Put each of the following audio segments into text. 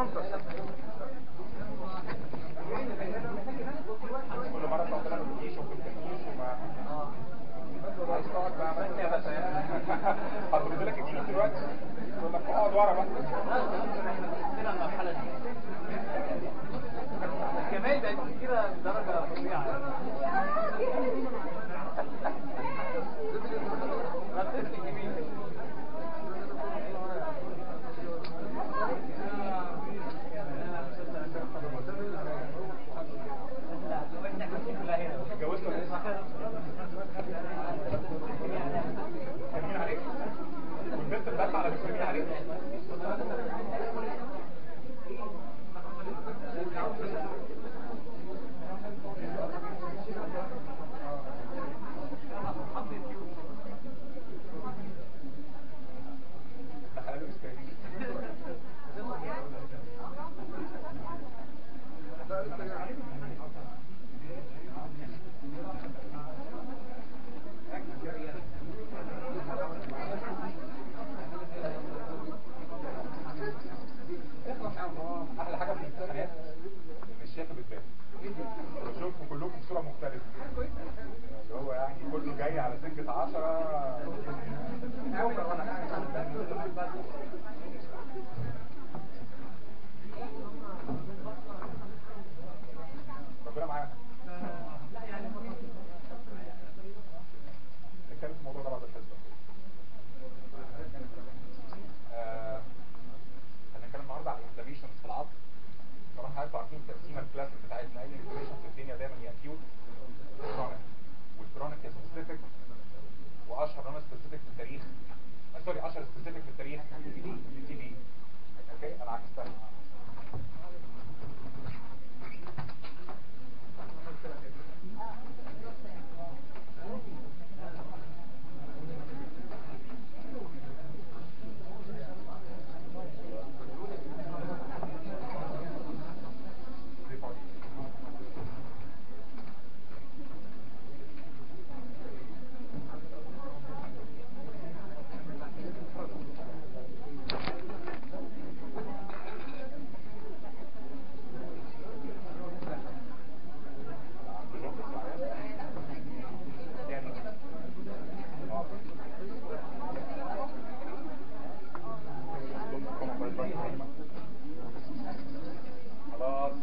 كل مرة تقعد لك بتجيش وما بتجيش وما عايز تقعد بقى بس يا بس هترد لك الجيش دلوقتي يقول لك اقعد ورا بقى المرحلة دي كمان بقت كده درجة فظيعة غطيت الجميل اتجوزت ولا لسه؟ مسلمين عليك والبنت بتدافع على مسلمين عليك دخلوا اسباني احلى حاجه في الامتحانات ان الشيخه بتبان بشوفكم كلكم بصوره مختلفه اللي هو يعني كله جاي على سكه 10 ربنا معانا نتكلم في الموضوع ده بعد الحصه آه، هنتكلم النهارده عن الانفلاميشن في العظم طبعا حضراتكم عارفين التقسيمه الكلاسيك بتاعتنا اي انفلاميشن في الدنيا دايما يا اكيوت كرونيك والكرونيك سبيسيفيك واشهر نون سبيسيفيك في التاريخ آه، سوري اشهر سبيسيفيك في التاريخ التي بي اوكي انا عكستها خلاص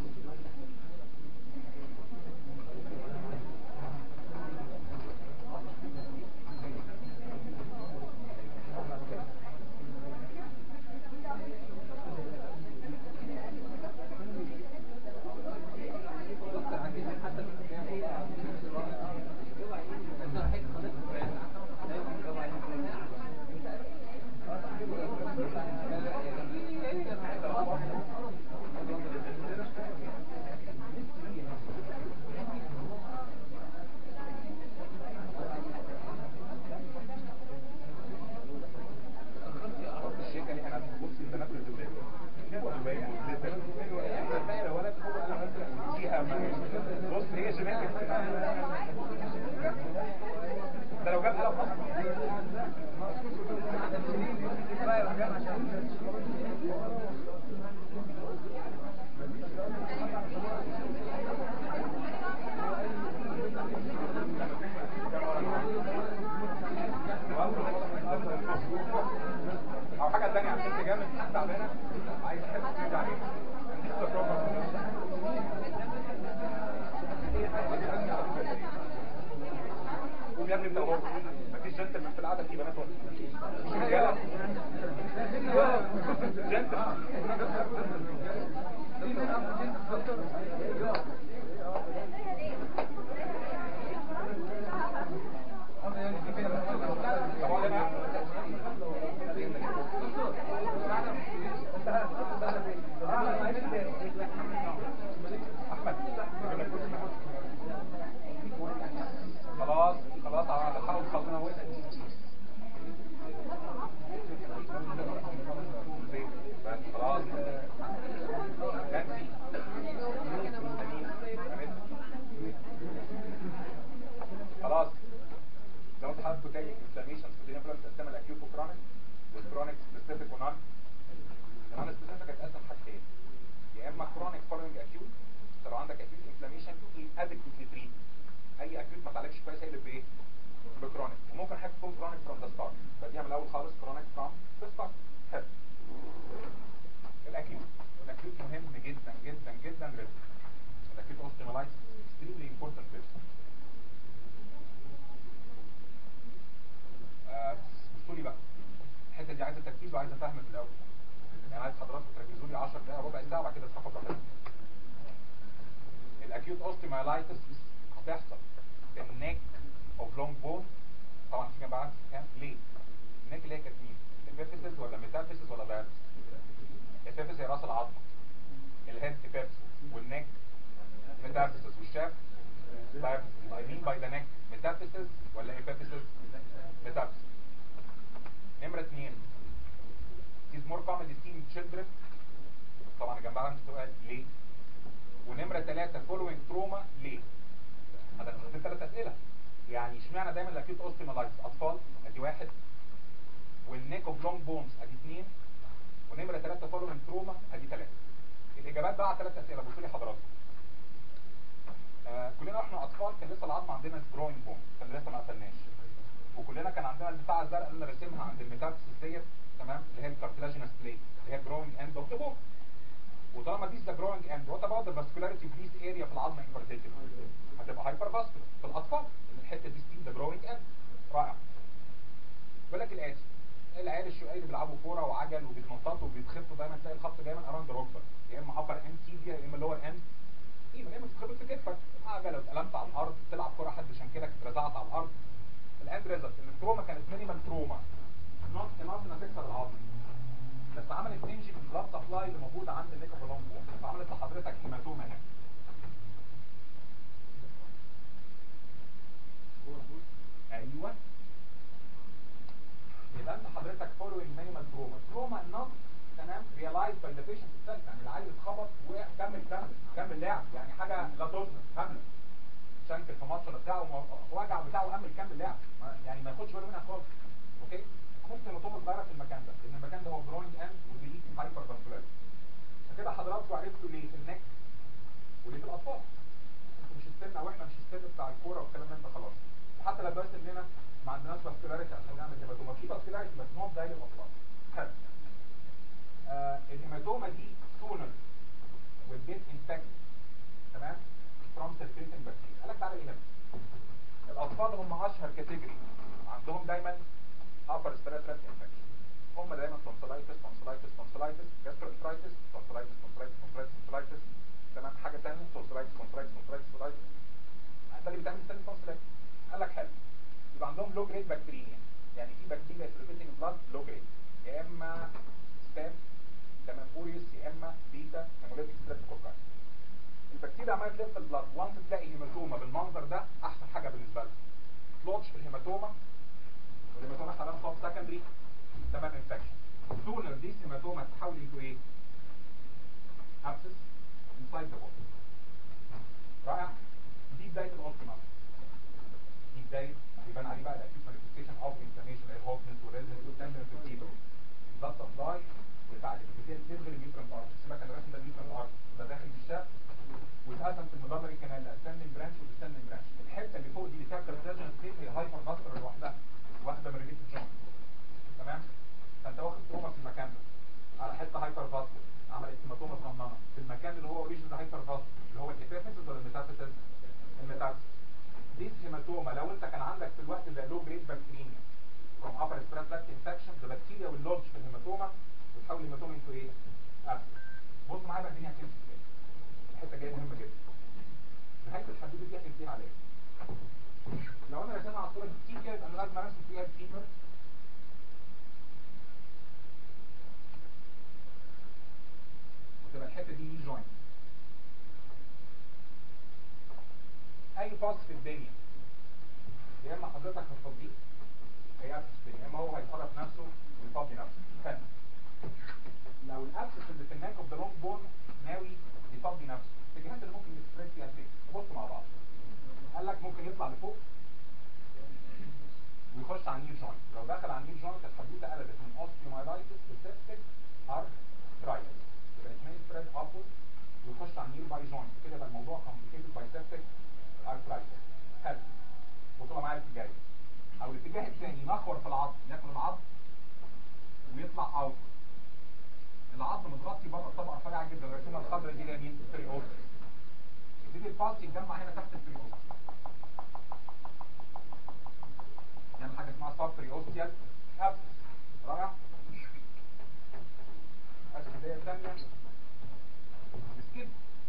الشيكه دي انا بص البنات والولاد بص هي جيناتك ده لو جاب قلم او حاجه ثانيه عشان انت جامد تعبانه عايز تحس ترجع عليها قوم يا ابني انت وهو مفيش جنتلمان في القعده في بنات ولا مش رجاله جنتلمان طب اقعد انا احمد جيب لك كرسي. خلاص خلاص على الحرب خلصنا وين بس خلاص نانسي خلاص لو انت حضرتك تاني انفلاميشن في الدنيا كلها بتتقسم الاكيوت وكرونيك والكرونيك سبيسيفيك ونون النون سبيسيفيك هتقسم حاجتين اما كرونيك فولوينج اكيوت لو عندك اكيوت انفلاميشن ادكوتلي تريت اي اكيوت ما تعالجش كويس هيقلب بايه؟ بكرونيك وممكن حاجه تكون كرونيك فروم ذا ستارت بديها من الاول خالص كرونيك فروم ذا ستارت حلو الاكيوت الاكيوت مهم جدا جدا جدا ريسك الاكيوت اوستيمالايتس extremely important risk آه، بصوا لي بقى الحته دي عايزه تركيز وعايزه فهم في الاول يعني عايز حضراتكم تركزوا لي 10 دقائق ربع ساعه وبعد كده تستفادوا براحتكم الاكيوت اوستيمالايتس هتحصل في النيك اوف لونج بون طبعا في جنب عندي كام ليه النيك اللي هي كانت مين ابيفيسيس ولا ميتافيسيس ولا دايابيسيس ابيفيسيس هي راس العظم الهيد ابيفيسيس والنيك ميتافيسيس والشاف دايابيسيس I mean by the neck ميتافيسيس ولا ابيفيسيس ميتافيسيس نمرة اثنين is more commonly seen in children طبعا جنب عندي سؤال ليه ونمرة ثلاثة following trauma ليه هذا دي ثلاث اسئله يعني اشمعنى دايما الاكيوت اوستيمالايتس اطفال ادي واحد والنيك اوف لونج بونز ادي اثنين ونمره ثلاثه فولوينج تروما ادي ثلاثه الاجابات بقى على ثلاث اسئله بصوا لي حضراتكم آه كلنا واحنا اطفال كان لسه العظم عندنا جروينج بون كان لسه ما قفلناش وكلنا كان عندنا البتاعه الزرقاء اللي انا راسمها عند الميتافيسيس ديت تمام اللي هي الكارتلاجينس بليت اللي هي جروينج اند اوف ذا بون وطالما دي ذا جروينج اند وات اباوت ذا فاسكولاريتي اوف ذيس اريا في العظم ان بارتيكولار هتبقى هايبر فاسكولار في الاطفال لان الحته دي ستيل ذا جروينج اند رائع بيقول لك الاتي العيال الشقاي اللي بيلعبوا كوره وعجل وبيتنططوا وبيتخبطوا دايما تلاقي الخبط دايما اراوند ركبه يا اما ابر اند تيبيا يا اما لور اند يا اما تتخبط في كتفك عجله اتقلمت على الارض تلعب كوره حد شنكلك اترزعت على الارض الاند ريزلت ان التروما كانت مينيمال تروما نوت انف انها تكسر العظم بس عملت تنجي في البلاد سبلاي اللي موجوده عند النيكا بولون فعملت لحضرتك هيماتوما هنا ايوه يبقى انت حضرتك فولوينج مينيمال تروما تروما نوت تمام ريلايز باي ذا بيشنت اتسلف يعني العيل اتخبط وقع كمل كمل كمل لعب يعني حاجه لا تظهر كمل شنكل في ماتش ولا بتاعه وجع بتاعه كمل كمل لعب ما- يعني ما ياخدش باله منها خالص اوكي ممكن الرطوبه صغيره في المكان ده لان المكان ده هو جروينج اند ودي هايبر فاسكولار فكده حضراتكم عرفتوا ليه في النك وليه في الاطفال انتوا مش السن او احنا مش السن بتاع الكوره والكلام ده انت خلاص وحتى لو بس اننا ما عندناش فاسكولاريتي عشان نعمل هيماتوما في فاسكولاريتي بس نوت زي الاطفال حلو آه الهيماتوما دي سونر والجيت انفكت تمام فروم سيركيلتنج بكتيريا قال لك تعالى ايه هنا الاطفال هم اشهر كاتيجوري عندهم دايما upper respiratory infection هم دايما tonsillitis tonsillitis tonsillitis gastroenteritis tonsillitis tonsillitis tonsillitis tonsillitis تمام حاجه ثانيه tonsillitis tonsillitis tonsillitis tonsillitis ده اللي بيتعمل سن tonsillitis قال لك حلو يبقى عندهم لو جريد بكتيريا يعني في بكتيريا سيركيتنج بلاد لو جريد يا اما ستام تمام اوريوس يا اما بيتا هيموليتيك ستريبتوكوكاي البكتيريا عماله تلف البلاد وانس تلاقي هيماتوما بالمنظر ده احسن حاجه بالنسبه لك تلوتش في الهيماتوما والهيماتوما حالات صاب سكندري تمام انفكشن سونر دي هيماتوما تتحول انتو ايه؟ ابسس انسايد ذا بودي رائع دي بدايه الاوبتيمال دي بدايه يبان عليه بقى الاكيوت مانيفستيشن اوف انفلاميشن اللي هي هوتنس وريزنس وتندنس وفيبر البلاد سبلاي بتاع الابيثيل تنزل النيوترال ارت اسمها كان الرسم ده النيوترال ارت ده داخل في الشاب واتقسم في المدمري كانال الاسندنج برانش والديسندنج برانش الحته اللي فوق دي اللي فيها كارتلاجين ستيت هي هايبر فاسكولار لوحدها واحده من ريليتد جون تمام فانت واخد تروما في المكان ده على حته هايبر فاسكولار عملت هيماتوما صغننه في المكان اللي هو اوريجينال هايبر فاسكولار اللي هو الابيفيسيس ولا الميتافيسيس الميتافيسيس دي هيماتوما لو انت كان عندك في الوقت ده لو جريد بكتيريا from upper respiratory infection the bacteria will lodge في الهيماتوما وتحول الهيماتوما into ايه؟ abscess بص معايا بقى الدنيا هتمشي ازاي الحته جايه مهمه جدا نهايه الحدوته دي هتنتهي على ايه؟ لو انا رسمها على الصوره دي كتير كده يبقى انا لازم ارسم فيها الفيمر وتبقى الحته دي ني جوينت اي باص في الدنيا يا اما حضرتك هتفضيه هي ابسس يا اما هو هيحرك نفسه ويفضي نفسه فاهم لو الابسس اللي في الناك اوف ذا لونج بون ناوي يفضي نفسه الاتجاهات اللي ممكن يكسبريس فيها فين نبص مع بعض قال لك ممكن يطلع لفوق ويخش على النيل جوينت لو دخل على النيل جوينت الحدوته قلبت من اوستيومايلايتس لسيبتيك ارثرايتس يبقى اثنين سبريد ابورد يخش على النير باي جوينت كده يبقى الموضوع كومبليكيتد باي سيبتك ارثرايتس حلو بصوا معايا الاتجاه او الاتجاه الثاني نخور في العظم ياكل العظم ويطلع اوت العظم متغطي بره بطبقه رفيعه جدا الرسومه الخضراء دي اللي هي مين البريوس يبتدي الباص يتجمع هنا تحت البريوس يعمل حاجه اسمها سب بريوستيال ابس رائع الأسئلة الثانية السكيب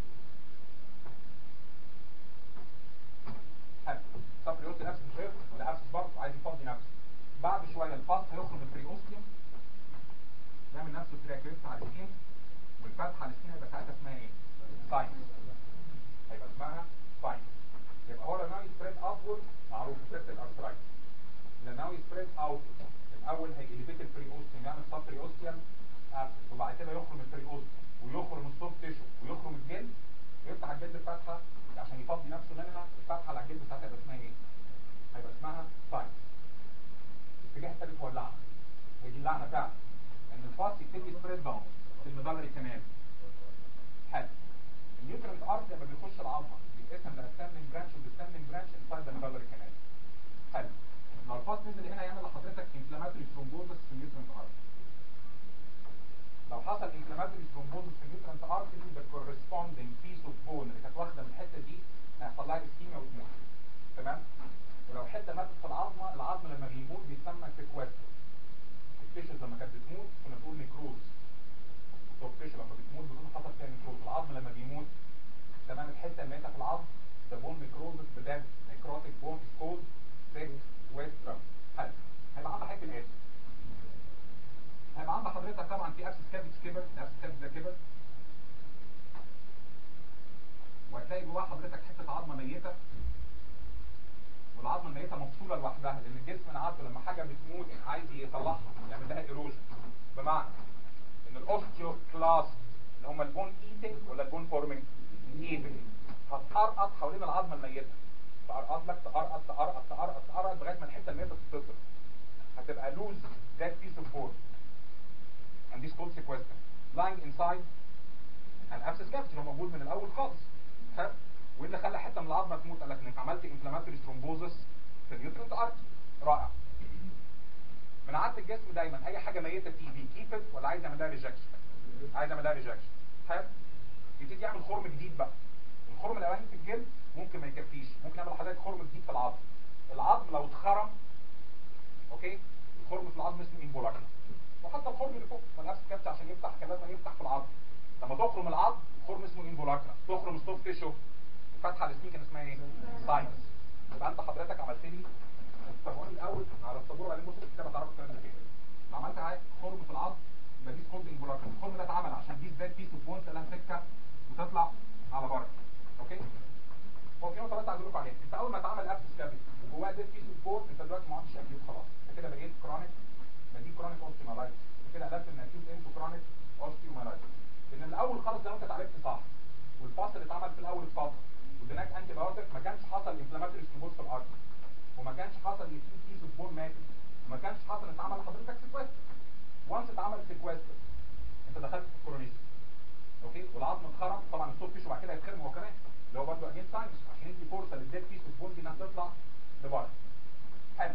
حلو طب الريوست نفسه مش هيخرج ولا ابسس برضه عايز يفضي نفسه بعد شويه الفاس هيخرج من البريوستيوم يعمل نفسه تراكيبت على السكين والفتحه على السكين هيبقى ساعتها اسمها ايه؟ ساينس هيبقى اسمها ساينس يبقى هو لما يسبريد ابورد معروف سيرت الارثرايتس لما يسبريد اوت الاول هيليفيت البريوستيوم يعمل سب بريوستيوم ابسس وبعد كده يخرم البريوست ويخرم السوفت تيشو ويخرم الجلد ويفتح الجلد فتحه عشان يفضي نفسه منها الفتحه على الجلد بتاعتها هيبقى اسمها ايه؟ هيبقى اسمها ساينس الاتجاه الثالث هو اللعنه هي دي اللعنه فعلا ان الفاس يبتدي سبريد داون في المدلري كمان حلو النيوترنت ارت لما بيخش العظمه بيتقسم لاسندنج برانش وديسندنج برانش انسايد ذا مدلري كمان حلو لو الفاس نزل هنا يعمل لحضرتك انفلاماتوري ثرومبوزس في النيوترنت ارت لو حصل انفلاماتوري ثرومبوزس في النيوترنت ارت دي the corresponding piece of bone اللي كانت واخده من الحته دي هيحصل لها اسكيميا وتموت تمام ولو حته ماتت في العظمه العظم لما بيموت بيتسمى سيكوستر الفيشز لما كانت بتموت كنا بنقول نيكروز الفيش لما بتموت بنقول حصل فيها نيكروز العظم لما بيموت تمام الحته الميته في العظم ده بون نيكروزس بدم نيكروتيك بون كود سيكوستر حلو هيبقى عندك حته الاسم هيبقى عند حضرتك طبعا في ابسس كابيتس كبر الابسس كابيتس ده كبر وهتلاقي جواه حضرتك حته عظمه ميته والعظمه الميته مفصوله لوحدها لان الجسم العضله لما حاجه بتموت عايز يطلعها يعمل لها ايروجن بمعنى ان الاوستيوكلاست اللي هم البون ايتنج ولا البون فورمينج ايتنج هتقرقط حوالين العظمه الميته تقرقط لك تقرقط تقرقط تقرقط تقرقط لغايه ما الحته الميته تتفصل هتبقى لوز that piece of bone and this called sequester lying inside an abscess cavity اللي هو موجود من الاول خالص حلو وايه اللي خلى حته من العظمه تموت قال لك انك عملت انفلاماتوري ثرومبوزس في النيوترنت ارت رائع من عاده الجسم دايما اي حاجه ميته تيجي كيب ات ولا عايز يعمل لها ريجكشن عايز يعمل لها ريجكشن حلو يبتدي يعمل خرم جديد بقى الخرم الاولاني في الجلد ممكن ما يكفيش ممكن يعمل لحضرتك خرم جديد في العظم العظم لو اتخرم اوكي الخرم في العظم اسمه امبولاكنا وحتى الخرم اللي فوق ما نفس الكبت عشان يفتح كان لازم يفتح في العظم لما تخرم العظم خرم اسمه انفولاكرا تخرم السوفت تيشو الفتحه اللي كان اسمها ايه ساينس يبقى انت حضرتك عملت لي الطابور الاول على الطابور وبعدين بص في الكتابه تعرفوا الكلام ده فين لو عملت عايز خرم في العظم يبقى دي خرم انفولاكرا الخرم ده اتعمل عشان دي ازاي بيس اوف بون لها سكه وتطلع على بره اوكي هو في نقطه بس عايز اقول لكم عليها انت اول ما اتعمل ابس كابيت وجواه ده بيس اوف بون انت دلوقتي ما عادش اكيد خلاص انت كده بقيت كرونيك ما دي كرونيك اوستيومالايتس كده قلبت من اكيد انتو كرونيك اوستيومالايتس لان الاول خالص لو انت اتعالجت صح والفاصل اللي اتعمل في الاول اتفضل واديناك انتي بايوتيك ما كانش حصل انفلاماتوري سترومبوز في الارض وما كانش حصل ان في كيس اوف بون ماتت وما كانش حصل ان اتعمل لحضرتك سيكوستر وانس اتعمل سيكوستر انت دخلت في الكورونيس اوكي والعظم اتخرم طبعا الصوت فيش وبعد كده هيتخرم هو كمان اللي هو برضه اجين ساينس عشان يدي فرصه للديد بيس اوف بون دي انها تطلع لبره حلو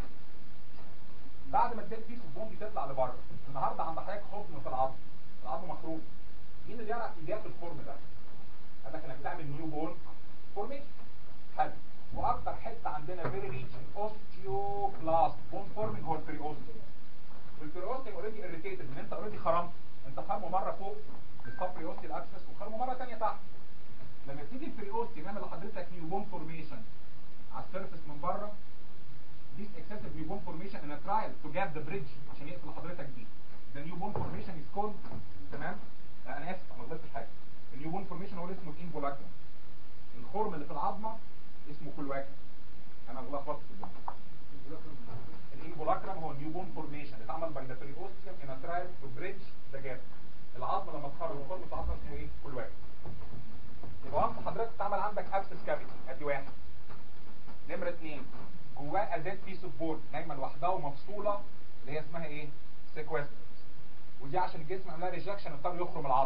بعد ما الديد بيس اوف بون دي تطلع لبره النهارده عند حضرتك خرم في العظم العظم مخروم مين اللي يعرف ايجاد الخرم ده قال لك انك تعمل نيو بون فورميشن حلو واكتر حته عندنا فيري ريتش اوستيوكلاست بون فورمينج هو البريوستيوم والبريوستيوم اوريدي اريتيتد ان انت اوريدي خرمت انت خرمه مره فوق السبريوستي الاكسس وخرمه مره ثانيه تحت لما تيجي البريوستيوم يعمل لحضرتك نيو بون فورميشن على السيرفيس من بره this excessive new bone formation in a trial to get the bridge عشان يقفل لحضرتك دي the new bone formation is called تمام لا انا اسف ما غلطتش حاجه النيو بون فورميشن هو اللي اسمه الانفولاكرا الخرم اللي في العظمه اسمه كلواكرا انا لخبطت في الجمله الانفولاكرا هو النيو بون فورميشن اللي اتعمل باي ذا بريوستيوم ان ا ترايل تو بريدج ذا جاب العظمه لما تخرج الخرم في العظمه اسمه ايه كلواكرا يبقى انت حضرتك اتعمل عندك ابسس كافيتي ادي واحد نمره اثنين جواه ازاز بيس اوف بون نايمه لوحدها ومفصوله اللي هي اسمها ايه سيكوستر ودي عشان الجسم عملها ريجكشن اضطر يخرم العظم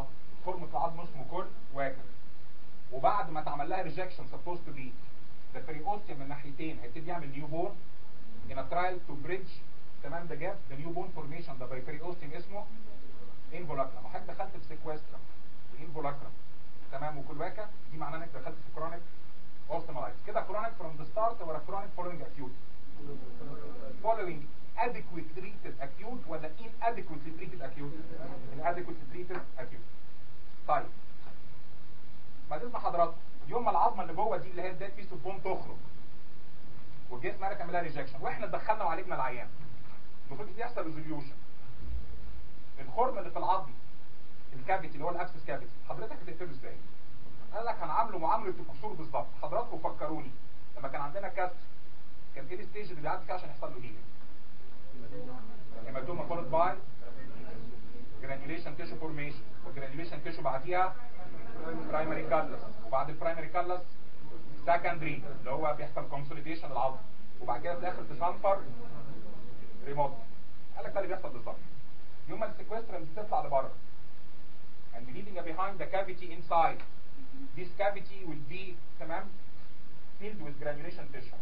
فورمة العظم اسمه كل واكر وبعد ما اتعمل لها ريجكشن سبوز تو بي ده بريوستيوم من ناحيتين هيبتدي يعمل نيو بون in a trial to bridge تمام ده جاب the new bone formation ده by periosteum اسمه involucrum وحضرتك دخلت في سيكوسترم وانفولاكرم تمام وكل واكا دي معناه انك دخلت في كرونيك اوستمالايز كده كرونيك فروم ذا ستارت ولا كرونيك فولوينج اكيوت following adequate treated acute ولا inadequately treated acute inadequately treated acute طيب بعد اذن حضراتكم يوم ما العظمه اللي جوه دي اللي هي الديد بيس اوف بون تخرج والجسم قال لها ريجكشن واحنا دخلنا وعالجنا العيان المفروض يحصل ريزوليوشن الخرم اللي في العظم الكافيتي اللي هو الابسس كافيتي حضرتك هتقفله ازاي قال لك هنعامله معامله الكسور بالظبط حضراتكم فكروني لما كان عندنا كسر كان ايه الستيج اللي بيعدي فيه عشان يحصل له هيلينج هيماتوما فولد باي جرانيوليشن تيشو فورميشن والجرانيوليشن تيشو بعديها برايمري كالس وبعد البرايمري كالس سكندري اللي هو بيحصل كونسوليديشن العظم وبعد كده في الاخر تسانفر ريموت قال لك ده اللي بيحصل بالظبط يوم ما السيكوسترم بتطلع لبره and leaving behind the cavity inside this cavity will be تمام filled with granulation tissue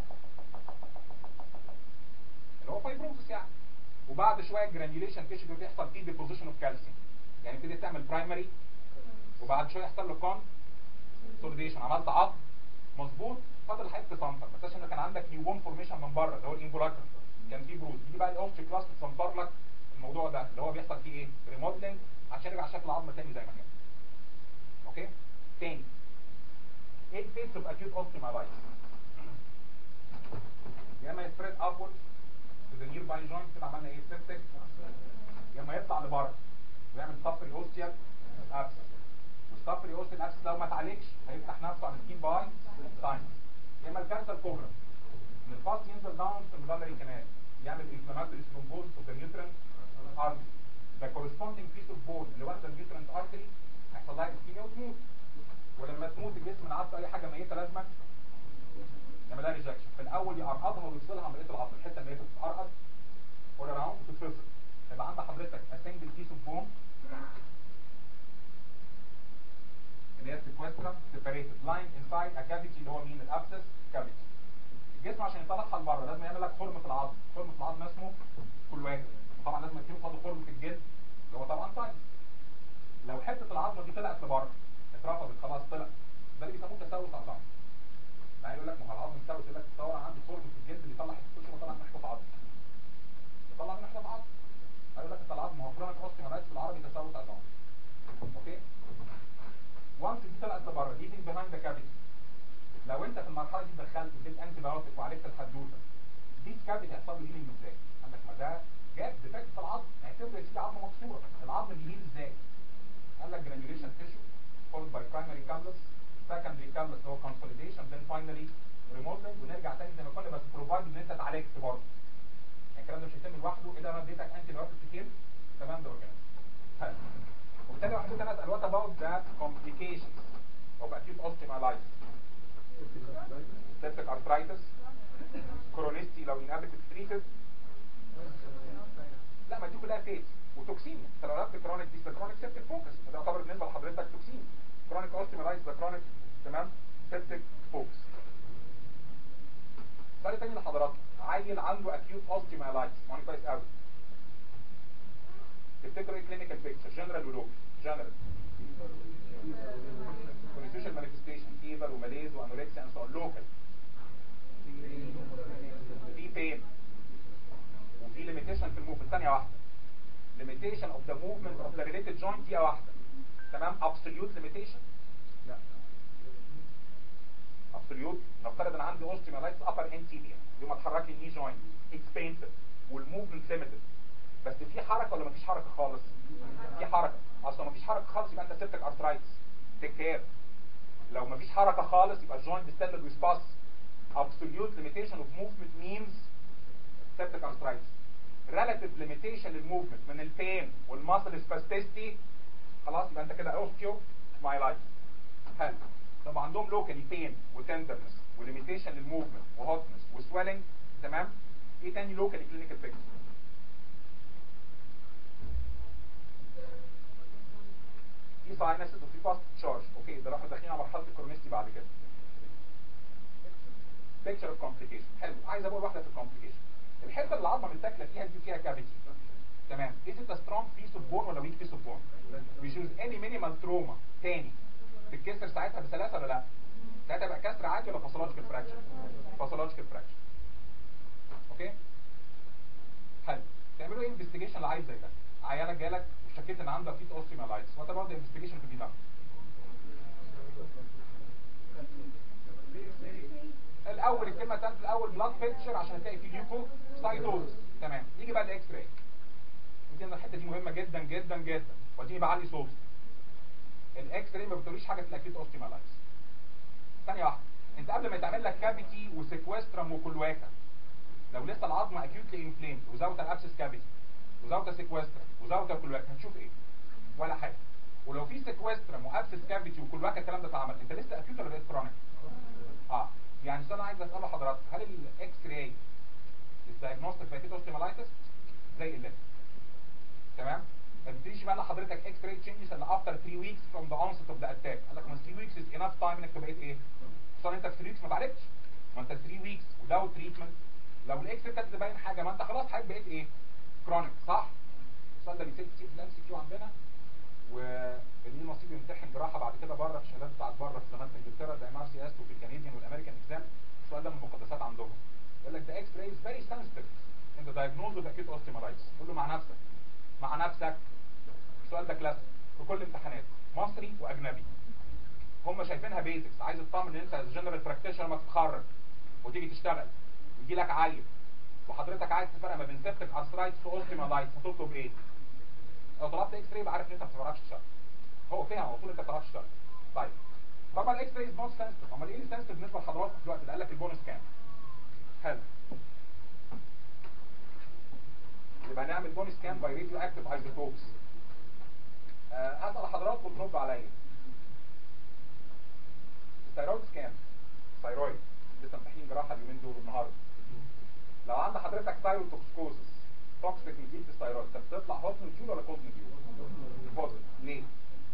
اللي هو fibrosis يعني وبعد شويه الجرانيوليشن تيشو ده بيحصل فيه ديبوزيشن اوف كالسيوم يعني ابتدي تعمل برايمري وبعد شويه يحصل له كون سوليديشن عملت عظم مظبوط فاضل حته سنتر ما تنساش ان كان عندك نيو بون فورميشن من بره اللي هو الانفولاكر كان فيه بروز دي بقى الاوستي كلاس تصنفر لك الموضوع ده اللي هو بيحصل فيه ايه ريموديلنج عشان يرجع شكل العظم تاني زي ما كان اوكي تاني ايه الفيس اوف اكيوت اوستيومالايتس يا اما يسبريد ابورد to the nearby joint كده عملنا ايه سيبتك يا اما يطلع لبره ويعمل سفري اوستيال ابسس والسفري اوستيال ابسس لو ما اتعالجش هيفتح نفسه على السكين باي ساين يا اما الكانسر كوبرا ان الفاس ينزل داون في المدلري كمان يعمل انفلاماتوري ثرومبوز اوف ذا نيوترنت ارتري the corresponding piece of bone اللي واخده النيوترنت ارتري هيحصل لها اسكيميا وتموت ولما تموت الجسم من عطل اي حاجه ميته لازمه يعمل لها ريجكشن في الاول يقرقضها ويفصلها عن بقيه العظم الحته الميته بتتقرقض all around وتتفصل يبقى عند حضرتك a single piece of bone اللي هي sequestrum separated lying inside a cavity اللي هو مين الابسس cavity الجسم عشان يطلعها لبره لازم يعمل لك خرم في العظم خرم في العظم اسمه كلواك طبعا لازم يكون فاضل خرم في الجلد اللي هو طبعا ساينس لو حته العظمه دي طلعت لبره اترفضت خلاص طلع ده اللي بيسموه تسوس عظام يعني يقول لك ما هو العظم متسوس يقول لك تصور انا عندي خرم في الجلد بيطلع حته تشو وطلع من حته عظم يطلع من حته عظم هيقول لك انت العظم هو كرونيك اوستيومالايتس بالعربي تسوس عظام اوكي وانس دي طلعت لبره دي بيهايند ذا كافيتي لو انت في المرحله دي دخلت واديت انتي بايوتيك وعالجت الحدوته دي كافيتي هيحصل له هيلينج ازاي؟ قال لك ما ده جاب ديفكت في العظم اعتبر يا سيدي عظمه مكسوره العظم بيهيل ازاي؟ قال لك جرانيوليشن تيشو followed by primary callus secondary callus اللي هو consolidation then finally remodeling ونرجع تاني زي ما كنا بس provided ان انت اتعالجت برضه يعني الكلام ده مش هيتم لوحده الا انا اديتك انتي بايوتيك كتير تمام ده اورجانيزم طيب وبالتالي واحد انا اسال what about the complications of acute osteomyelitis septic arthritis chronicity لو inadequate treated لا ما دي كلها فيز وتوكسيميا انت لو لعبت كرونيك دي كرونيك سيبتك فوكس فده يعتبر بالنسبه لحضرتك توكسيميا كرونيك اوستيومالايتس ده كرونيك تمام سيبتك فوكس سؤال تاني لحضراتكم عيل عنده اكيوت اوستيومالايتس وانا كويس قوي تفتكروا ايه كلينيكال بيكتشر جنرال ولوكال جنرال كونستيوشن مانيفستيشن فيفر وماليز وانوركسيا اند سو لوكال في بين وفي ليميتيشن في الموفمنت ثانيه واحده limitation of the movement of the related joint دي واحدة تمام absolute limitation لا absolute نفترض ان عندي osteomyelitis upper end tibia يوم اتحرك لي knee joint it's painful والmovement limited بس في حركة ولا مفيش حركة خالص في حركة اصلا مفيش حركة خالص يبقى انت سيبتك arthritis take care لو مفيش حركة خالص يبقى الجوينت distended with pus absolute limitation of movement means septic arthritis relative limitation للموفمنت من البين والماسل سباستيستي خلاص يبقى انت كده اوستيو مايلايتس حلو طب عندهم لوكالي بين وتندرنس وليميتيشن للموفمنت وهوتنس وسويلنج تمام ايه تاني لوكالي كلينيكال بيكتشر في ساينسز وفي باست تشارج اوكي ده راحوا داخلين على مرحله الكرونيستي بعد كده بيكتشر اوف كومبليكيشن حلو عايز اقول واحده في الكومبليكيشن الحته اللي العظمه متاكله فيها دي فيها كافيتي تمام is it a strong piece of bone ولا weak piece of bone we choose any minimal trauma تاني تتكسر ساعتها بسلاسه ولا لا ساعتها يبقى كسر عادي ولا باثولوجيكال فراكشر باثولوجيكال فراكشر اوكي حلو تعملوا ايه انفستيجيشن لعيب زي ده عيانك جالك وشكيت ان عنده فيت اوستيومالايتس وات اباوت ذا انفستيجيشن تو بي دان الاول الكلمه الثالثه الاول بلاد بيكتشر عشان تلاقي فيه ليوكو سايتوز تمام يجي بقى الاكس راي يمكن الحته دي مهمه جدا جدا جدا وديني بعلي صوتي الاكس راي ما بتقوليش حاجه في الاكيوت اوستيومالايتس ثانيه واحده انت قبل ما يتعمل لك كافيتي وسيكوسترم وكلواكا لو لسه العظمه اكيوتلي انفليمد وزاوت الابسس كافيتي وزاوت سيكوسترم وزاوت كلواكا هتشوف ايه ولا حاجه ولو في سيكوسترم وابسس كافيتي وكلواكا الكلام ده اتعمل انت لسه اكيوت ولا بقيت كرونيك اه يعني انا عايز اسال حضرتك هل الاكس راي الدايجنوستيك باكيت اوستيمالايتس زي اللي تمام ما بتديش بقى لحضرتك اكس راي تشينجز الا افتر 3 ويكس فروم ذا اونست اوف ذا اتاك قال لك ما 3 ويكس از انف تايم انك تبقى ايه خصوصا انت في 3 ويكس ما اتعالجتش ما انت 3 ويكس وداو تريتمنت لو الاكس راي كانت تبين حاجه ما انت خلاص حضرتك بقيت ايه كرونيك صح السؤال ده بيسال كتير في الام سي كيو عندنا واللي نصيب يمتحن جراحه بعد كده بره في الشهادات بتاعت بره في جامعه انجلترا زي ام ار سي اس وفي الكنديان والامريكان اكزام السؤال ده من المقدسات عندهم يقول لك ده اكس راي فيري سنسيتيف انت دايجنوز اوف اكيوت اوستيومالايتس قول له مع نفسك مع نفسك السؤال ده كلاسيك في كل الامتحانات مصري واجنبي هم شايفينها بيزكس عايز تطمن ان انت جنرال براكتيشنر ما تتخرج وتيجي تشتغل يجي لك عيل وحضرتك عايز تفرق ما بين سيبتك ارثرايتس واوستيومالايتس هتطلب ايه؟ لو طلبت اكس راي يبقى عارف ان انت ما بتعرفش تشتغل هو فهم على طول انت ما بتعرفش تشتغل طيب طبعا الاكس راي از نوت سنسيتيف امال ايه اللي سنسيتيف بالنسبه لحضراتكم في الوقت ده قال لك البونس كام حلو يبقى نعمل بونس كام باي راديو اكتيف ايزوتوبس هسال حضراتكم تردوا عليا الثيرويد سكان ثيرويد لسه امتحانين جراحه اليومين دول النهارده لو عند حضرتك ثايرويد توكسكوزس توكسيك نجيب الثيرويد طب تطلع هوت نوديول ولا كولد نوديول؟ هوت ليه؟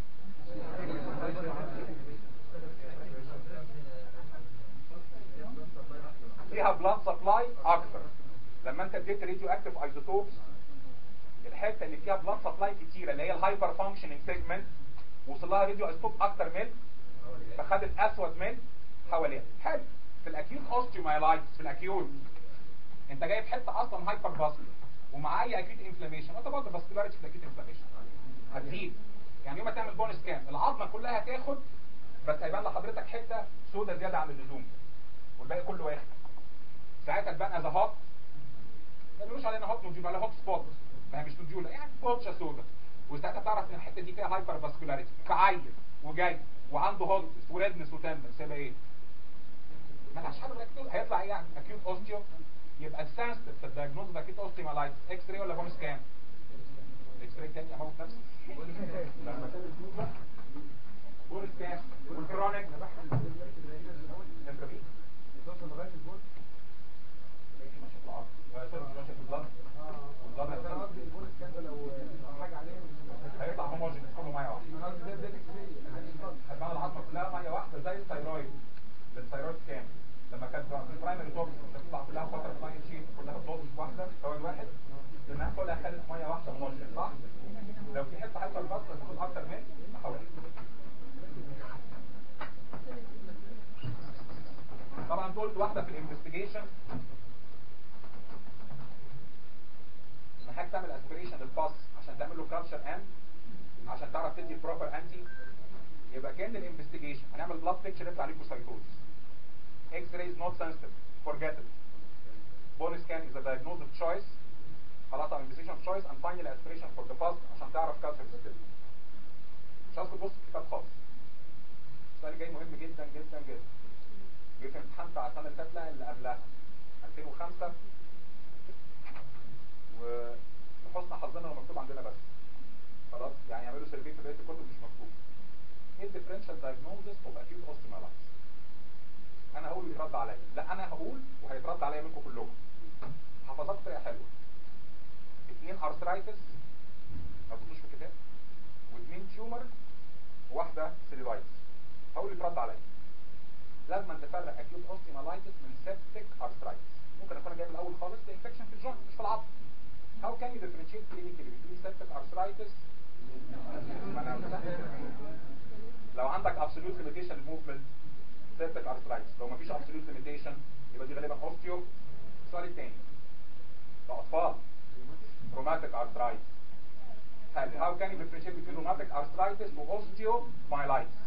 فيها بلاد سبلاي اكتر لما انت اديت راديو اكتيف ايزوتوبس الحته اللي فيها بلاد سبلاي كتيره اللي هي الهايبر فانكشننج سيجمنت وصل لها راديو ايزوتوب اكتر من فخدت اسود من حواليها حلو في الاكيوت اوستيومايلايتس في الاكيوت انت جايب حته اصلا هايبر فاسكولار ومعايا اكيوت انفلاميشن وات اباوت فاسكولاريتي في الاكيوت انفلاميشن هتزيد يعني يوم ما تعمل بونس كام العظمه كلها هتاخد بس هيبان لحضرتك حته سودة زياده عن اللزوم والباقي كله واخد ساعتها تبان از هوت ما بيقولوش علينا هوت نوديول على هوت سبوت ما هي مش نوديول يعني بوتشه سودة وساعتها تعرف ان الحته دي فيها هايبر فاسكولاريتي فعيل وجاي وعنده هوت وريدنس وتندنس هيبقى ايه؟ ما لهاش حل غير كده. هيطلع ايه يعني اكيوت اوستيو يبقى السنسيتيف في الدايجنوز اكيد اوستيومالايتس اكس راي ولا بون سكان اكس راي تاني اموت نفسي لما تعمل تيوبر بون سكان والكرونيك انترافيك هيطلع هوموجينيس كله ميه واحده هيبقى العظمه كلها ميه واحده زي الثيرويد الثيرويد سكان لما كانت في البرايمري توكس بتطلع كلها فتره ميه شيت كلها بتوصل واحده ثواني واحد لانها كلها خدت ميه واحده هوموجينيس صح؟ لو في حته هايبر فاسكولار تاخد اكتر من حوالي طبعا قلت واحده في الانفستيجيشن محتاج تعمل اسبريشن للباس عشان تعمل له كالتشر اند عشان تعرف تدي بروبر انتي يبقى كان الانفستيجيشن هنعمل بلاد بيكتشر يطلع عليه سايتوز اكس راي نوت سنسيتيف فورجيت ات بون سكان از ا diagnosis of choice خلاص او investigation of choice and final aspiration for the past عشان تعرف كالتشر سيستم مش عايز تبص في الكتاب خالص السؤال اللي جاي مهم جدا جدا جدا جه في امتحان بتاع السنه اللي فاتت لا اللي قبلها 2005 وحسن حظنا انه مكتوب عندنا بس خلاص يعني يعملوا سيرفي في بقيه الكتب مش مكتوب ايه الديفرنشال دايجنوزس اوف اكيوت اوستيومالايتس انا هقول يترد عليا لا انا هقول وهيترد عليا منكم كلكم حفظات طريقه حلوه اثنين ارثرايتس ما تبصوش في الكتاب واثنين تيومر وواحده سيلولايتس هقول لك رد عليا لازم أن تفرق اكيوت اوستيمالايتس من سيبتيك ارثرايتس ممكن اكون جايب الاول خالص ده انفكشن في الجوينت مش في العظم How can you differentiate clinically between septic arthritis ما أنا- لو عندك absolute limitation movement septic arthritis لو مفيش absolute limitation يبقى دي غالبا osteo السؤال التاني ده اطفال rheumatic arthritis هل how can you differentiate between rheumatic arthritis و osteomyelitis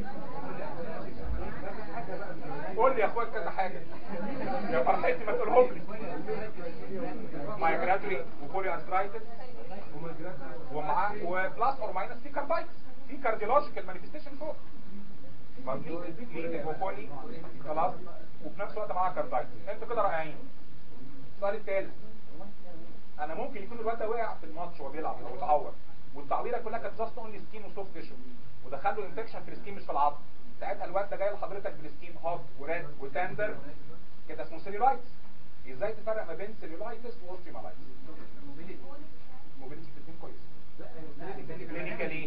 قول لي يا اخويا كذا حاجه يا فرحتي ما تقولهم لي مايجراتوري وبولي ارثرايتس ومعاه وبلاس اور ماينس في كاردايتس في كارديولوجيكال مانيفستيشن فوق ما في في وبولي خلاص وفي نفس الوقت معاه كاردايتس انتوا كده رائعين السؤال الثالث انا ممكن يكون الواد ده وقع في الماتش وهو بيلعب او اتعور والتعويره كلها كانت جاست اونلي سكين وسوفت تيشو ودخل له انفكشن في السكين مش في العظم ساعتها الواد ده جاي لحضرتك بالسكين هوت وريد وتندر كده اسمه سيلولايتس ازاي تفرق ما بين سيلولايتس واوستيومالايتس موبيليتي في الاثنين كويس كلينيكال ايه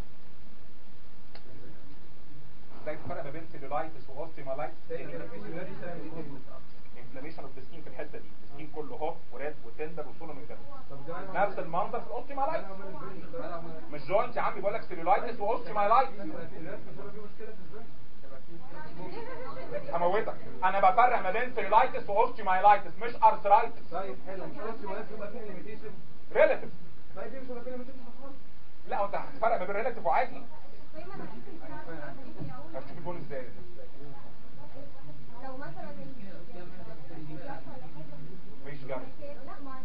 ازاي تفرق ما بين سيلولايتس واوستيومالايتس انفلاميشن اوف السكين في الحته دي السكين كله هوت وريد وتندر وسولوم نفس المنظر في الاوستيومالايتس مش جوينت يا عمي بقول لك سيلولايتس واوستيومالايتس هموتك انا بفرق ما بين سيلولايتس واوستيومايلايتس مش ارثرايتس طيب حلو مش قلت ولا يبقى فيه ليميتيشن ريلاتيف طيب دي مش هيبقى فيه ليميتيشن خالص لا انت هتفرق ما بين ريلاتيف وعادي هتشوف البون ازاي لو مثلا مفيش جنب لا ما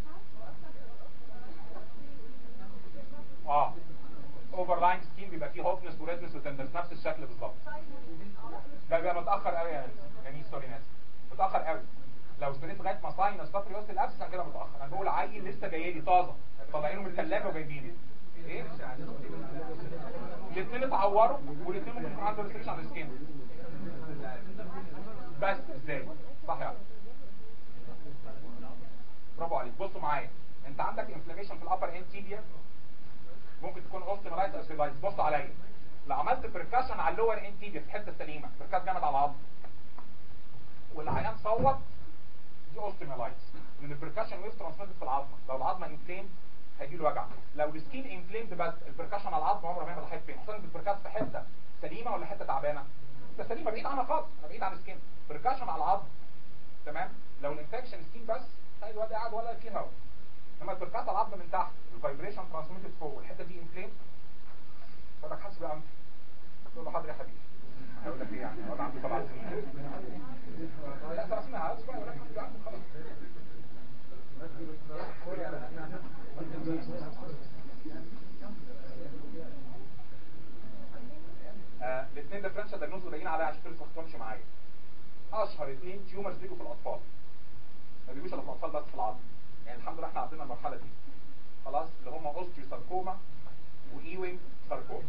اه اوفر لاين سكين بيبقى فيه هوتنس وريدنس وتندرس نفس الشكل بالظبط ده بيبقى متاخر قوي يا جميل سوري ناس متاخر قوي لو استنيت لغايه ما ساينس سطري وسط الابسس انا كده متاخر انا بقول عيل لسه جاي لي طازه طالعينه من الثلاجه وجايبينه ايه الاثنين اتعوروا والاثنين ممكن يكون عندهم ريستريكشن على السكين بس ازاي صح يعني برافو عليك بصوا معايا انت عندك انفلاميشن في الابر اند تيبيا ممكن تكون اوستيمالايتس او سيلايتس بص عليا لو عملت بركاشن على اللور اند تيبيا في الحته السليمه بركاش جامد على العظم والعيان صوت دي اوستيمالايتس لان البركاشن ويف ترانسميتد في العظمه لو العظمه انفليم هيجي له وجع لو السكين انفليمد بس البركاشن على العظمه عمره ما يعمل حاجه فين خصوصا البركاش في حته سليمه ولا حته تعبانه حته سليمه بعيد عنها خالص أنا بعيد عن السكين بركاشن على العظم تمام لو الانفكشن سكين بس تلاقي الواد قاعد ولا فيه هواء لما البركاش على العظم من تحت الفايبريشن ترانسميتد فوق والحته دي انفليم فبقى حاسس بقى انت تقول له حاضر يا حبيبي هقول لك ايه يعني الواد عنده سبع سنين لا سبع سنين عادي بقى ولا حاجه عنده خلاص آه، الاثنين ديفرنشال دايجنوز قليلين عليا عشان كده ما تفكرش معايا اشهر اثنين تيومرز بيجوا في الاطفال ما بيجوش الا في الاطفال بس في العظم يعني الحمد لله احنا عدينا المرحله دي خلاص اللي هم اوستيو ساركوما وايوينج ساركوما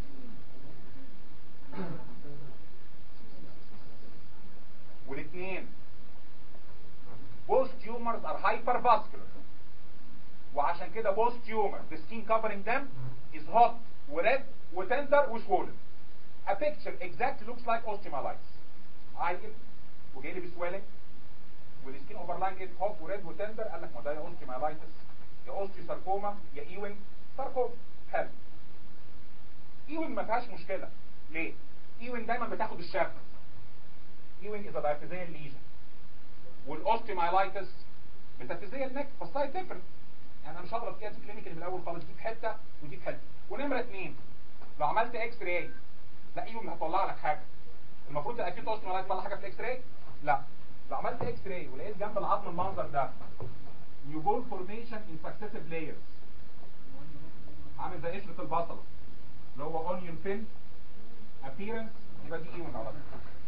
والاثنين both tumors are hypervascular وعشان كده both tumors the skin covering them is hot وred وتندر وسwollen a picture exactly looks like osteomyelitis عيل وجاي لي بسويلنج والسكين اوفرلاين از هوت وريد وتندر قال لك ما ده يا اوستيومايلايتس يا اوستيوساركوما يا ايوينج ساركوما حلو ايوينج ما فيهاش مشكله ليه؟ ايوينج دايما بتاخد الشكل ايوينج از دايفيزيال ليجن والاوستيومايلايتس ميتافيزيال نيك فالسايد ديفرنت يعني انا مش هضرب كده كلينيكال من الاول خالص دي في حته ودي في حته ونمره اثنين لو عملت اكس راي لا ايوه هتطلع لك حاجه المفروض اكيد اوستيومايلايتس تطلع حاجه في الاكس راي لا لو عملت اكس راي ولقيت جنب العظم المنظر ده نيوبول فورميشن ان سكسيسيف لايرز عامل زي قشره البصله اللي هو اونيون فين ابييرنس يبقى دي ايون على طول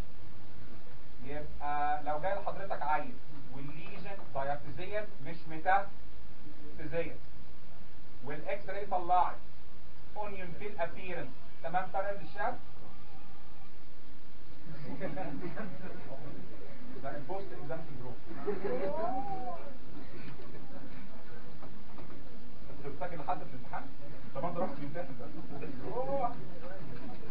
يبقى لو جاي لحضرتك عيل والليجن دايابتيزيال مش ميتافيزيال والاكس راي طلعت اونيون فين ابييرنس تمام فرق للشاب ده البوست اكزام سندروم انت بتسجل لحد في الامتحان طب انت رحت الامتحان ده أوه.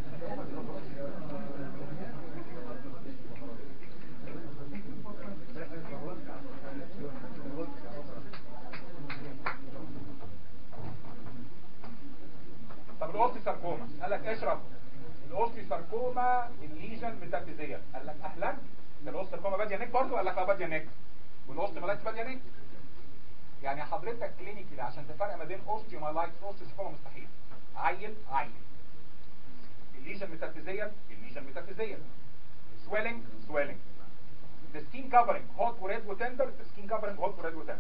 اشرب الاوستيوساركوما الليجن ميتافيزيا قال لك اهلا ده الاوستيوساركوما باديه نيك برضه قال لك اه باديه نيك والاوستيومالايتس باديه نيك يعني حضرتك كلينيكي عشان تفرق ما بين اوستيومالايتس واوستيوساركوما مستحيل عيل عيل الليجن ميتافيزيا الليجن ميتافيزيا swelling swelling the skin covering hot وred وتندر the skin covering hot وred وتندر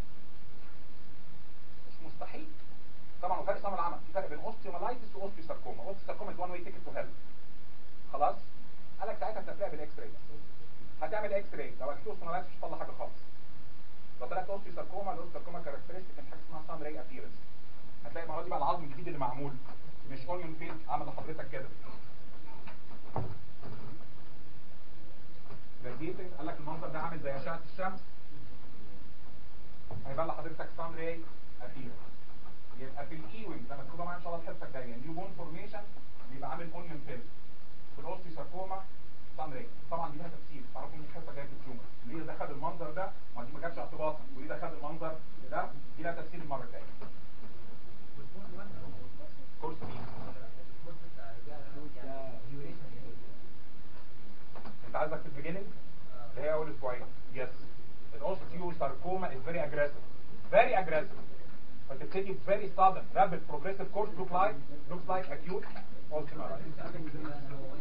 مش مستحيل طبعا وفرق صمم العمل في فرق بين اوستيومالايتس واوستيوساركوما اوستيوساركوما is one way ticket to hell خلاص قال لك ساعتها هتلاقيها بالاكس راي هتعمل اكس راي لو اكيد اوستيومالايتس مش هتطلع حاجه خالص لو طلعت اوستيوساركوما الاوستيوساركوما كاركترستيك حاجه اسمها سان راي ابيرنس هتلاقي المره دي بقى العظم الجديد اللي معمول مش اونيون فيل عمل لحضرتك كده راديتنج قال لك المنظر ده عامل زي اشعه الشمس هيبان لحضرتك سان راي ابيرنس يبقى في الايوينج ده مكتوبه معايا ان شاء الله الحصه الجايه نيو بون فورميشن بيبقى عامل اونيون فيل في الاوستيوساركوما سان راي طبعا دي لها تفسير تعرفوا ان الحصه الجايه في التيومر ليه ده خد المنظر ده ما دي ما جاتش اعتباطا وليه ده خد المنظر ده دي لها تفسير المره الجايه كورس بي انت عايزك في البيجيننج اللي هي اول اسبوعين يس الاوستيوساركوما از فيري اجريسيف فيري اجريسيف فتبتدي very sudden rapid progressive course look like looks like acute osteomyelitis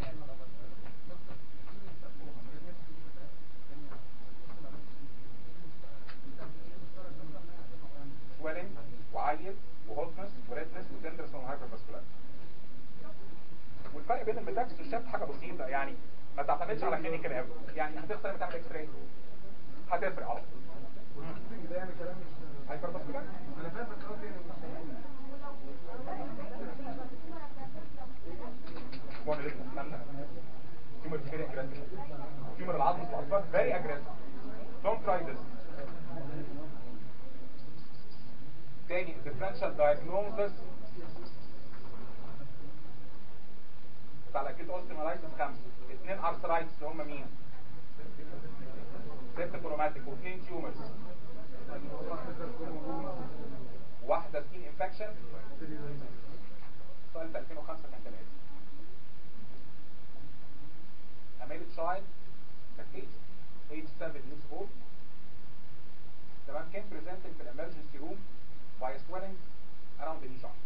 swelling وعيل وهوتنس وريدنس وتندرس وهايبرفاسكولار والفرق بين الميتاكس والشاب حاجه بسيطه يعني ما تعتمدش على كلينيكال قوي يعني هتخسر لما تعمل اكس راي هتفرق على طول ده يعني كلام مش هايبرفاسكولار انا فاهم بس قصدي انه مستحيل وانا لسه استنى تيومر فيري اجريسيف تيومر العظم في الاطفال فيري اجريسيف دونت تراي ذس تاني differential diagnosis بتاع الاكيد اوستيمالايتس خمسه اثنين ارثرايتس اللي هم مين؟ سيبتوكروماتيك واثنين تيومرز واحده سكين انفكشن سؤال في 2005 كان ثلاثه A male child at age, age 7 years old تمام كان presenting في emergency room by swelling around the knee joint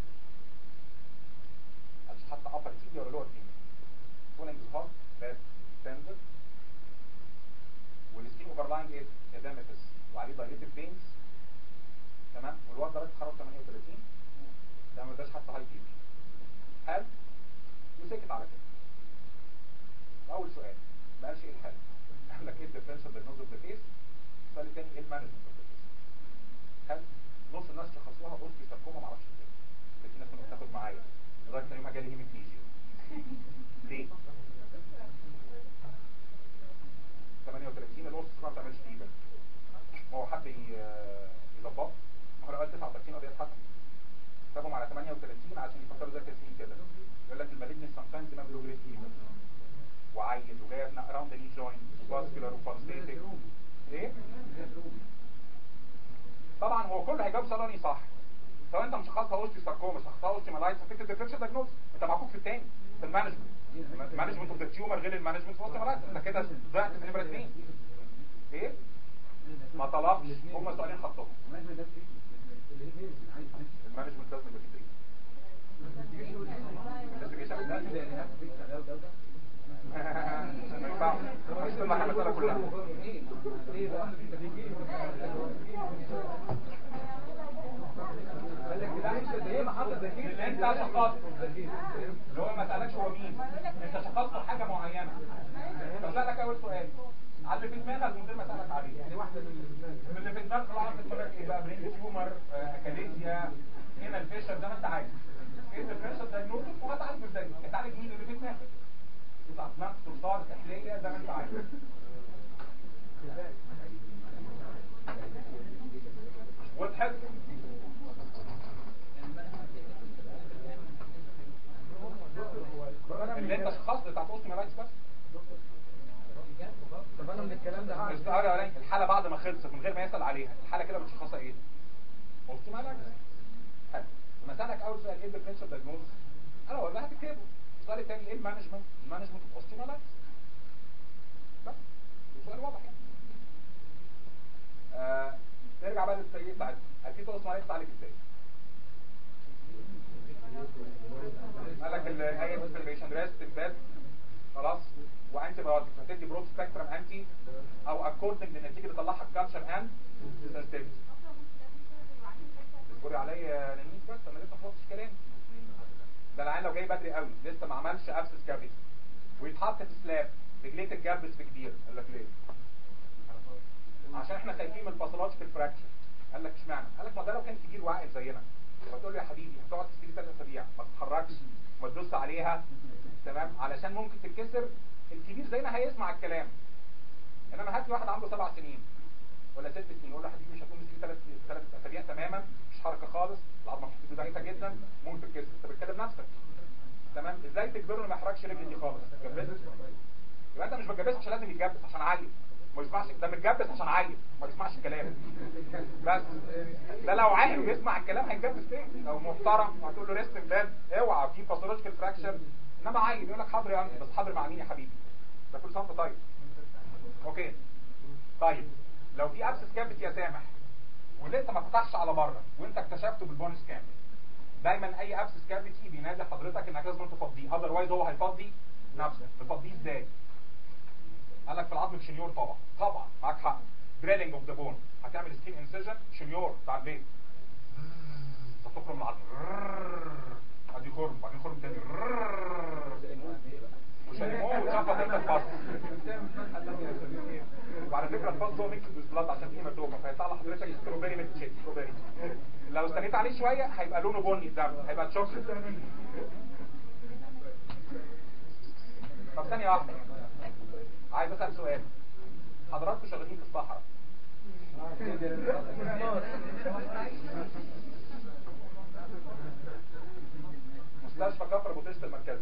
مش حتى upper tibia ولا lower tibia swelling is hot bad tender والسكين overlying ايه edematous وعليه dilated veins تمام والواد درجة حرارة 38 ده ما اداش حتى هاي فيبر هل وسكت على كده اول سؤال ما قالش ايه الحل قال لك ايه الديفرنشال دايجنوز اوف ذا كيس السؤال الثاني ايه المانجمنت اوف ذا كيس هل نص الناس شخصوها اوستي ساركوما ما اعرفش ازاي بس في ناس كانت بتاخد معايا لدرجه ان يومها جالي هيميبليجيا ليه 38 الوسط ما بتعملش فيبر ما هو حد ي- يظبط ما هو لو قال 39 قضيه اتحسن سابهم على 38 عشان يفكروا زي التسليم كده يقول لك المالجنس سام تايمز ما بيلو جريت فيبر وعيل وجاي اراوند ني جوينت وفاسكولار وفالسيتك ايه طبعا هو كله هيجاوب سالوني صح سواء انت مشخصها اوستي ساركوما شخصها اوستي مالايتس فكره الديفرنشال دايجنوز انت معكوك في الثاني في المانجمنت مانجمنت اوف ذا تيومر غير المانجمنت اوف اوستي مالايتس انت كده ضعت في نمره اثنين ايه ما طلبش هم سؤالين حطهم المانجمنت لازم يبقى فيه ما ينفعش مش تطلع المسألة كلها اللي انت شخصته اللي هو ما سألكش هو مين انت شخصته حاجة معينة فسألك اول سؤال على اللي في دماغك من غير ما اسألك عليه يعني واحده من من اللي في دماغك طبعا في دماغك ايه بقى برين تيومر آه، اكاليزيا هنا الفيشر زي ما انت عايز ايه الديفرنشال دايجنوستس وهتعالجه ازاي هتعالج مين اللي في دماغك يطلع دماغ صرصار سحليه زي ما انت عايز وضحت اللي انت شخصت بتاعت اوستيومالايتس بس طب انا من الكلام ده هعرف السؤال الاولاني الحاله بعد ما خلصت من غير ما يسال عليها الحاله كده بتشخصها ايه اوستيومالايتس حلو لما سالك اول سؤال ايه الديفرنشال دايجنوز انا اقول لها هتكتبه السؤال الثاني ايه المانجمنت المانجمنت اوف اوستيومالايتس بس سؤال واضح يعني آه نرجع بقى للتسجيل بتاعتنا اكيد اوستيومالايتس تعالج ازاي قال لك الاي انفلاميشن ريست باد خلاص وانتي بايوتيك هتدي برود سبيكترم انتي او اكوردنج للنتيجه اللي طلعها الكالتشر اند سنسيتيفيتي اصبري عليا نميت بس انا لسه ما خلصتش كلامي ده العيان لو جاي بدري قوي لسه ما عملش ابسس كافيتي ويتحط في سلاب رجليه تتجبس في كبير قال لك ليه؟ عشان احنا خايفين من الباثولوجيكال فراكشر قال لك اشمعنى؟ قال لك ما ده لو كان كبير وعاقل زينا فتقول له يا حبيبي هتقعد تشتري ثلاث اسابيع ما تتحركش ما تدوس عليها تمام علشان ممكن تتكسر الكبير زينا هيسمع الكلام انما هات لي واحد عنده سبع سنين ولا ست سنين يقول له يا حبيبي مش هتقوم تشتري ثلاث ثلاث اسابيع تماما مش حركه خالص العظمه بتبقى ضعيفه جدا ممكن تتكسر انت بتكلم نفسك تمام ازاي تجبره انه ما يحركش رجل دي خالص جبسه يبقى انت مش بتجبسه عشان لازم يتجبس عشان عيل ما يسمعش ده متجبس عشان عيل ما يسمعش الكلام بس ده لو عاقل ويسمع الكلام هيتجبس تاني لو محترم هتقول له ريست بلاد اوعى في باثولوجيكال فراكشر انما عيل يقول لك حاضر يا انت بس حاضر مع مين يا حبيبي ده كل سنه وأنت طيب اوكي طيب لو في ابسس كافيتي يا سامح ولسه ما فتحش على بره وانت اكتشفته بالبون سكان دايما اي ابسس كافيتي بينادي حضرتك انك لازم تفضيه اذروايز هو هيفضي نفسه تفضيه ازاي قال لك في العظم الشنيور طبعا طبعا معاك حق دريلنج اوف ذا بون هتعمل سكين انسيجن شنيور بتاع البيت هتخرم من العظم ادي خرم بعدين خرم تاني مش هيموت وتشفط انت الفصل وعلى فكره الفصل هو ميكس بالبلاد عشان فيه ماتومه فيطلع لحضرتك ستروبيري ميلك شيك ستروبيري لو استنيت عليه شويه هيبقى لونه بني الدم هيبقى تشوكلت طب ثانيه واحده عايز اسال سؤال حضراتكم شغالين في الصحراء مستشفى كفر بوتيست المركزي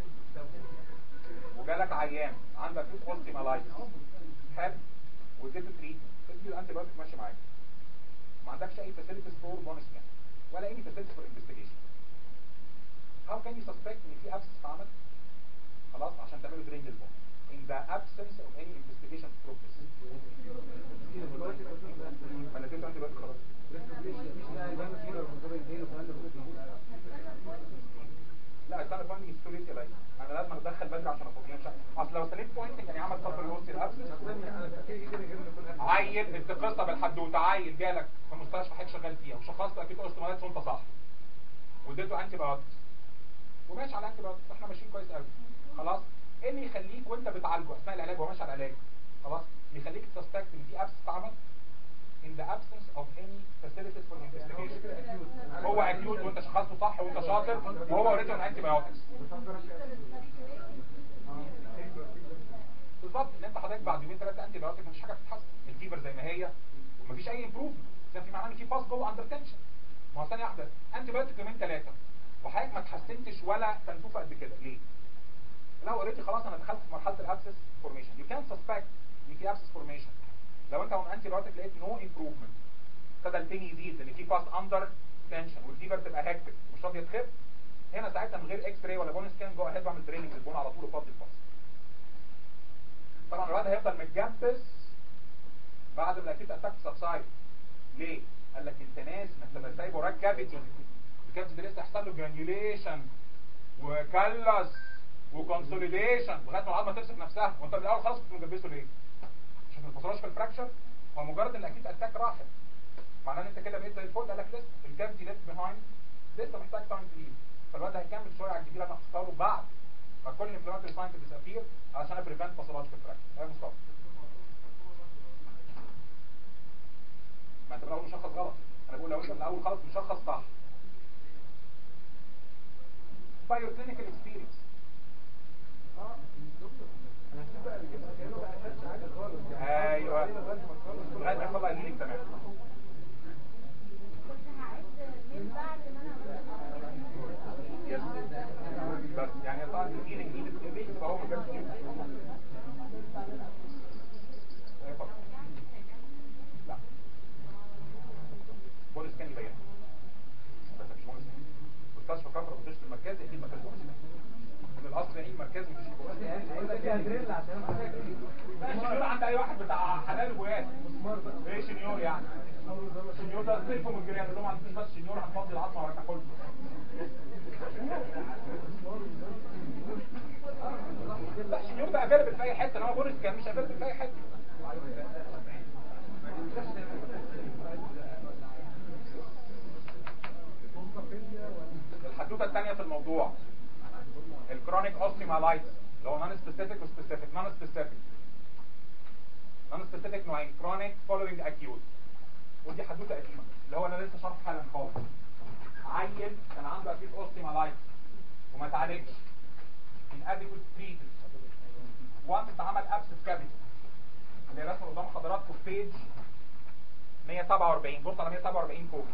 وجالك عيان عندك فيه اوستيمالايتس حلو واديته تريتمنت تدي الانتي بايوتيك ماشي معاك ما عندكش اي فاسيلتيز فور بونس يعني ولا اي فاسيلتيز فور انفستيجيشن هاو كان يو سسبكت ان في ابسس اتعمل خلاص عشان تعملوا درين للبون in the absence of any investigation progress ما انا اديته انتي بايوتيك خلاص لا استنى فاندنج ستوريت يا ليلى انا لازم اتدخل بدري عشان افضيه مش اصل لو استنيت بوينتنج يعني عمل صفر الوسط الابسس عيل انت قصه بالحدوته عيل جالك في مستشفى حضرتك شغال فيها وشخصت اكيد اوستومالايتس وانت صح واديته انتي بايوتكس وماشي على انتي بايوتكس احنا ماشيين كويس قوي خلاص ايه اللي يخليك وانت بتعالجه اثناء العلاج وهو ماشي على العلاج خلاص يخليك تسبكت ان في ابس اتعمل in the absence of any facilities for investigation هو اكيوت وانت شخصته صح وانت شاطر وهو اوريدي اون انتي بايوتكس بالظبط ان انت حضرتك بعد يومين ثلاثه انتي بايوتيك مفيش حاجه بتتحسن الفيبر زي ما هي ومفيش اي امبروفمنت ده في معناه ان في باس جوه اندر تنشن ما هو ثانيه واحده انتي بايوتيك يومين ثلاثه وحضرتك ما اتحسنتش ولا تنتوفه قد كده ليه؟ لو اوريدي خلاص انا دخلت في مرحله الابسس فورميشن يو كان سسبكت ان في ابسس فورميشن لو انت اون انتي بايوتيك لقيت نو امبروفمنت ابتدى البين يزيد لان في باس اندر تنشن والفيبر تبقى هكتك مش راضيه تخف هنا ساعتها من غير اكس راي ولا بون سكان جو اهيد واعمل دريننج للبون على طول وفضي الفصل طبعا الواد هيفضل متجبس بعد ما الاكيد اتاك سبسايد ليه؟ قال لك انت ناس انك تبقى سايبه وراك كافيتي الكافيتي ده لسه هيحصل له جرانيوليشن وكلس وكونسوليديشن لغايه ما العظمه تمسك نفسها وانت من الاول خلاص كنت مجبسه ليه؟ عشان ما توصلش في الفراكشر ومجرد ان الاكيد اتاك راحت معناه ان انت كده بقيت زي الفل قال لك لسه الكافيتي ليفت بيهايند لسه محتاج تايم تليف فالواد هيكمل شويه على الجديد اللي انا هختاره بعد ما كل الانفلاماتوري ساين تديسابير علشان ابريفنت باثولوجيكال فراكشر ايوه مصطفى ما انت من الاول مشخص غلط انا بقول لو انت من الاول خالص مشخص صح بايو كلينيكال اكسبيرينس ايوه لغايه ما يطلع الهيلينج تمام بس يعني طبعا الهيلينج نيدد في البيت فهو ما جابش لا بوليس كان يبين بس مش بوليس مستشفى كفر مستشفى المركزي اكيد ما كانش بوليس ده تلفوا من الجيران اللي هم ما عندوش بس سنيور هنفضي العظمه ولا تاكل لا سنيور ده افيلبل في اي حته انما بورس كان مش افيلبل في اي حته الحدوته الثانيه في الموضوع الكرونيك اوستيمالايتس اللي هو نون سبيسيفيك وسبيسيفيك نون سبيسيفيك نون سبيسيفيك نوعين كرونيك فولوينج اكيوت ودي حدوته قديمه اللي هو انا لسه شرح حالا خالص عيل كان عنده اكيد اوستيمالايتس وما اتعالجش inadequate treated وانس اتعمل ابسس كافيتي اللي رسمه قدام حضراتكم في بيج 147 بص على 147 فوق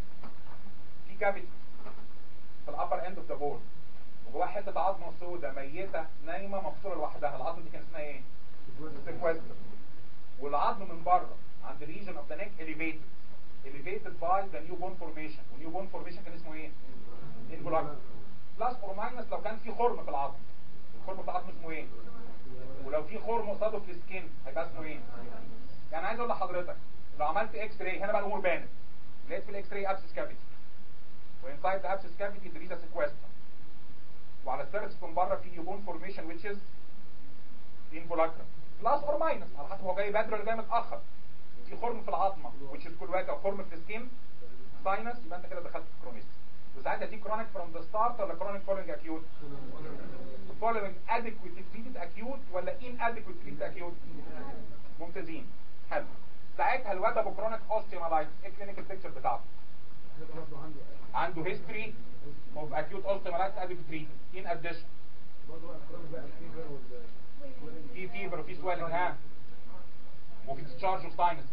في كافيتي في الابر اند اوف ذا بول وجواها حته عظمه سوداء ميته نايمه مفصوله لوحدها العظمه دي كان اسمها ايه؟ سيكوستر والعظم من بره عند الريجن اوف ذا نيك elevated elevated by the new bone formation والنيو بون formation كان اسمه ايه؟ انفولاكر بلس اور ماينس لو كان في خرم في العظم الخرم في العظم اسمه ايه؟ ولو في خرم قصاده في السكين هيبقى اسمه ايه؟ يعني عايز اقول لحضرتك لو عملت اكس راي هنا بقى الامور بانت لقيت في الاكس راي ابسس كافيتي وانسايد ذا ابسس كافيتي there is a sequester وعلى السيرفس من بره في نيوبون فورميشن which is involucral بلس اور ماينس على حسب هو جاي بدري ولا جاي متاخر في خرم في العظمه which is كلواكا وخرم في السكين ساينس يبقى انت كده دخلت في كرونيس وساعتها دي كرونيك فروم ذا ستارت ولا كرونيك فولوينج اكيوت فولوينج adequate treated acute ولا inadequate treated acute ممتازين حلو ساعتها الواد ابو كرونيك اوستيومالايتس ايه الكلينيكال بيكتشر بتاعته برضه عنده عنده هيستوري اوف اكيوت اوستيومالايتس adequate treated in addition برضه الكرونيك بقى الفيفر وال في فيبر وفي سويلنج ها وفي discharge اوف ساينسز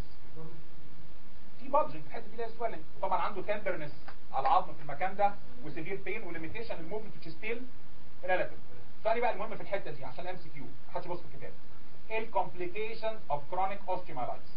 في بادجنج في الحته دي اللي هي سويلنج طبعا عنده تندرنس على العظم في المكان ده وسيفير بين وليميتيشن الموفمنت which is still relative ثاني بقى المهم في الحته دي عشان ام سي كيو محدش يبص في الكتاب ايه الكومبليكيشنز اوف كرونيك اوستيومالايتس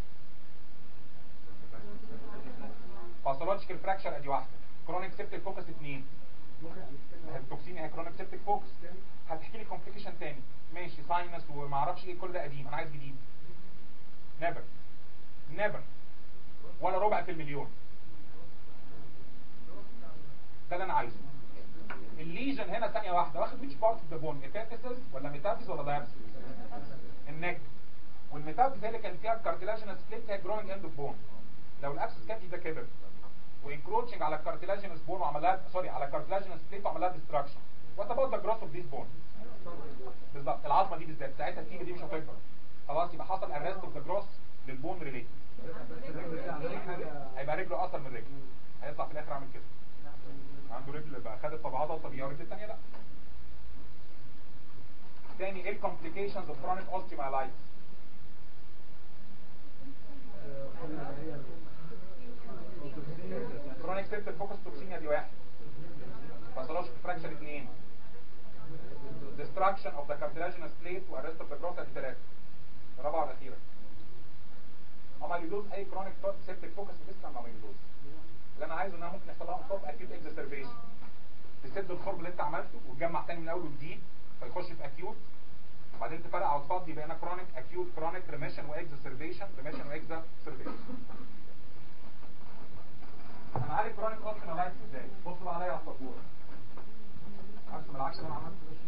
باثولوجيكال فراكشر ادي واحده كرونيك سيبتيك فوكس اثنين ممكن التوكسينيا هي كرونيك سيبتيك فوكس هتحكي لي كومبليكيشن تاني ماشي ساينس وما اعرفش ايه كل ده قديم انا عايز جديد نيفر نيفر ولا ربع في المليون ده اللي انا عايزه الليجن هنا ثانيه واحده واخد which part of the bone epiphysis ولا ميتافيز ولا diaphysis النك والميتافيز هي اللي كان فيها الكارتلاجينس سبليت هي جروينج اند اوف بون لو الابسس كافي ده كبر وانكروتشنج على الكارتلاجينس بون وعملها سوري على الكارتلاجينس سبليت وعملها ديستراكشن وات اباوت ذا جروث اوف ذيس بون بالظبط العظمه دي بالذات ساعتها التيبه دي مش هتكبر خلاص يبقى حصل ارست اوف ذا جروث للبون ريليت هيبقى رجله اثر من رجله هيطلع في الاخر عامل كده عنده رجل بقى خدت طبعاتها طبيعيه والرجل الثانيه لا تاني ايه الكومبليكيشنز اوف كرونيك اوستيومالايتس كرونيك سيبتيك فوكس توكسينيا دي واحد باثولوجيك فراكشر اثنين destruction of the cartilaginous plate وارست اوف ذا جروث ادي ثلاثه الرابعه والاخيره اماليدوز اي كرونيك سيبتيك فوكس بتسمع اماليدوز اللي انا عايزه ان انا ممكن يحصل لها انصاف اكيوت اكزاسربيشن تسد الخرم اللي انت عملته وتجمع تاني من اول وجديد فيخش في اكيوت وبعدين تفرقع وتفضي يبقى هنا كرونيك اكيوت كرونيك ريميشن واكزاسربيشن ريميشن واكزاسربيشن انا عارف كرونيك اوستيومالايتس ازاي بصوا بقى عليا على السبوره ارسم العكس اللي انا عملته ده.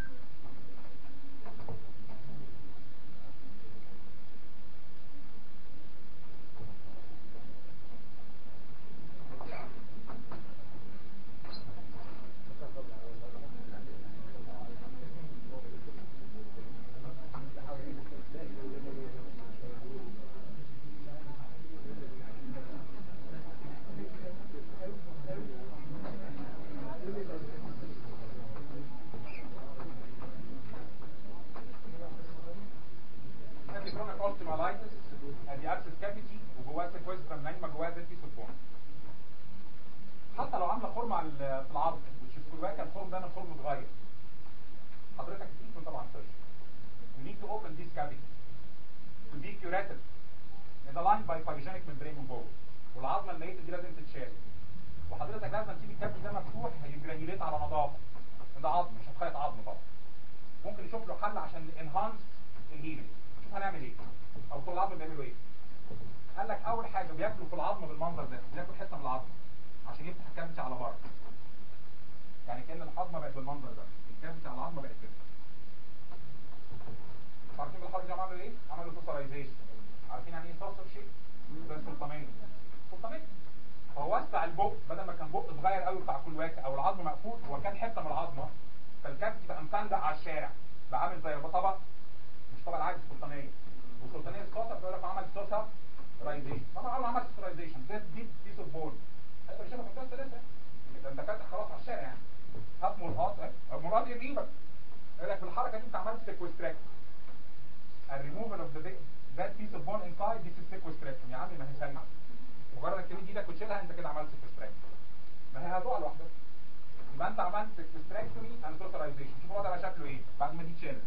ادي كرونيك اوستيومالايتس ادي ابسس كافيتي وجواه سيكويسترم نايمه جواه فيتي سبون حتى لو عامله خرم على ال- في العظم وتشوف جواه كان الخرم ده من خرم صغير حضرتك تكون طبعا سيرش you need to open this cavity to be curated is aligned by pyogenic membrane من جوه والعظمه الميته دي لازم تتشال وحضرتك لازم تسيب الكابل ده مفتوح هيجرانيوليت على نظافه ده عظم مش هتخيط عظم طبعا ممكن نشوف له حل عشان انهانس الهيلينج شوف هنعمل ايه او طول العظم بيعملوا ايه قال لك اول حاجه بياكلوا في العظم بالمنظر ده بياكل حته من العظم عشان يفتح الكبد على بره يعني كان العظمه بقت بالمنظر ده الكبد على العظمه بقت كده عارفين بالحركه دي عملوا ايه عملوا سوسرايزيشن عارفين يعني ايه سوسر شيء زي السلطانيه سلطانيه هو وسع البق بدل ما كان بق صغير قوي بتاع كل واحد او العظم مقفول هو كان حته من العظمه فالكبد بقى مفندق على الشارع بقى عامل زي طبق مش طبق العادي السلطانيه والسلطانيه السوسر بيقول لك عمل سوسر رايزيشن طبعا اول ما عمل سوسرايزيشن ده دي بيس اوف بون هيبقى شبه منتهى الثلاثه ده انت فاتح خلاص على الشارع يعني هات مرهات اهي مرهات يجيبك يقول لك بالحركه دي انت عملت سيكوستراكت الريموفال اوف ذا ذات بيس اوف بون انسايد ذيس سيكوستراكشن يا عمي ما هي سلمى مجرد انك تمد ايدك وتشيلها انت كده عملت سيكوستراكت ما هي هتقع لوحدها يبقى انت عملت سيكوستراكتومي اند سوسرايزيشن شوف الوضع بقى شكله ايه بعد ما دي اتشالت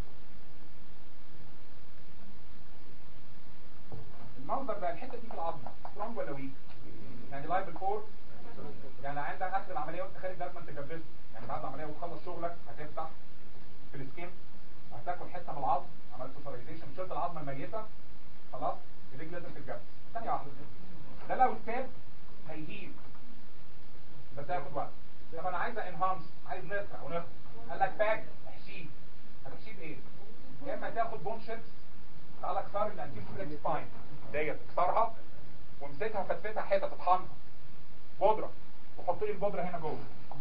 المنظر بقى الحته دي في العظمه سترونج ولا ويك يعني لايف فور يعني عندك اخر العمليه وانت خارج لازم تجبسه يعني بعد العمليه وتخلص شغلك هتفتح في السكين هتاكل حته من العظم عملت سوسرايزيشن شلت العظمه الميته خلاص ايديك لازم تتجبس ثانيه واحده ده لو اتساب هيهيل بس هياخد وقت طب انا عايز انهانس عايز نسرع ونخرج قال لك باك احشيه هتحشيه بايه؟ يا اما تاخد بون شيبس تعالى اكسر الانتيف فليكس سباين ديت اكسرها وامسكها فتفتها حته تطحنها بودره وحط لي البودره هنا جوه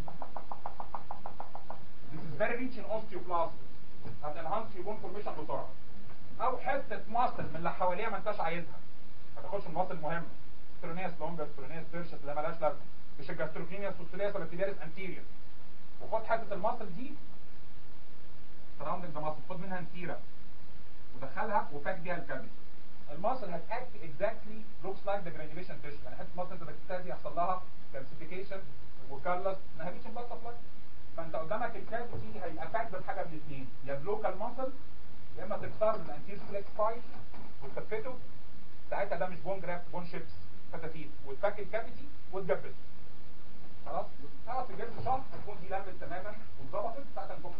This is very rich in osteoplasm هتنهانس في بون فورميشن بسرعه او حته ماسل من اللي حواليها ما انتش عايزها ما تاخدش الماسل مهمه سترونياس لونجا سترونياس تيرشس اللي مالهاش لازمه مش الجاستروكينيا سوسيلياس ولا تيبيريس انتيريور وخد حته الماسل دي سراوندنج ذا ماسل خد منها نسيره ودخلها وفاك بيها الكبد الماسل هتاكت اكزاكتلي لوكس لايك ذا جرانيوليشن تيشو يعني حته الماسل انت بتكتبها دي يحصل لها كالسيفيكيشن وكالس انها بيتش بلاد سبلاي فانت قدامك الكبد دي هيبقى افكت بحاجه من الاثنين يا بلوكال ماسل يا اما تكسر من الانتير فليكس سباين وتثبته ساعتها ده مش بون جرافت بون شيبس فتافيت وتفك الكافيتي وتجبس خلاص خلاص الجلد شهر هتكون دي لمت تماما واتظبطت ساعتها نفك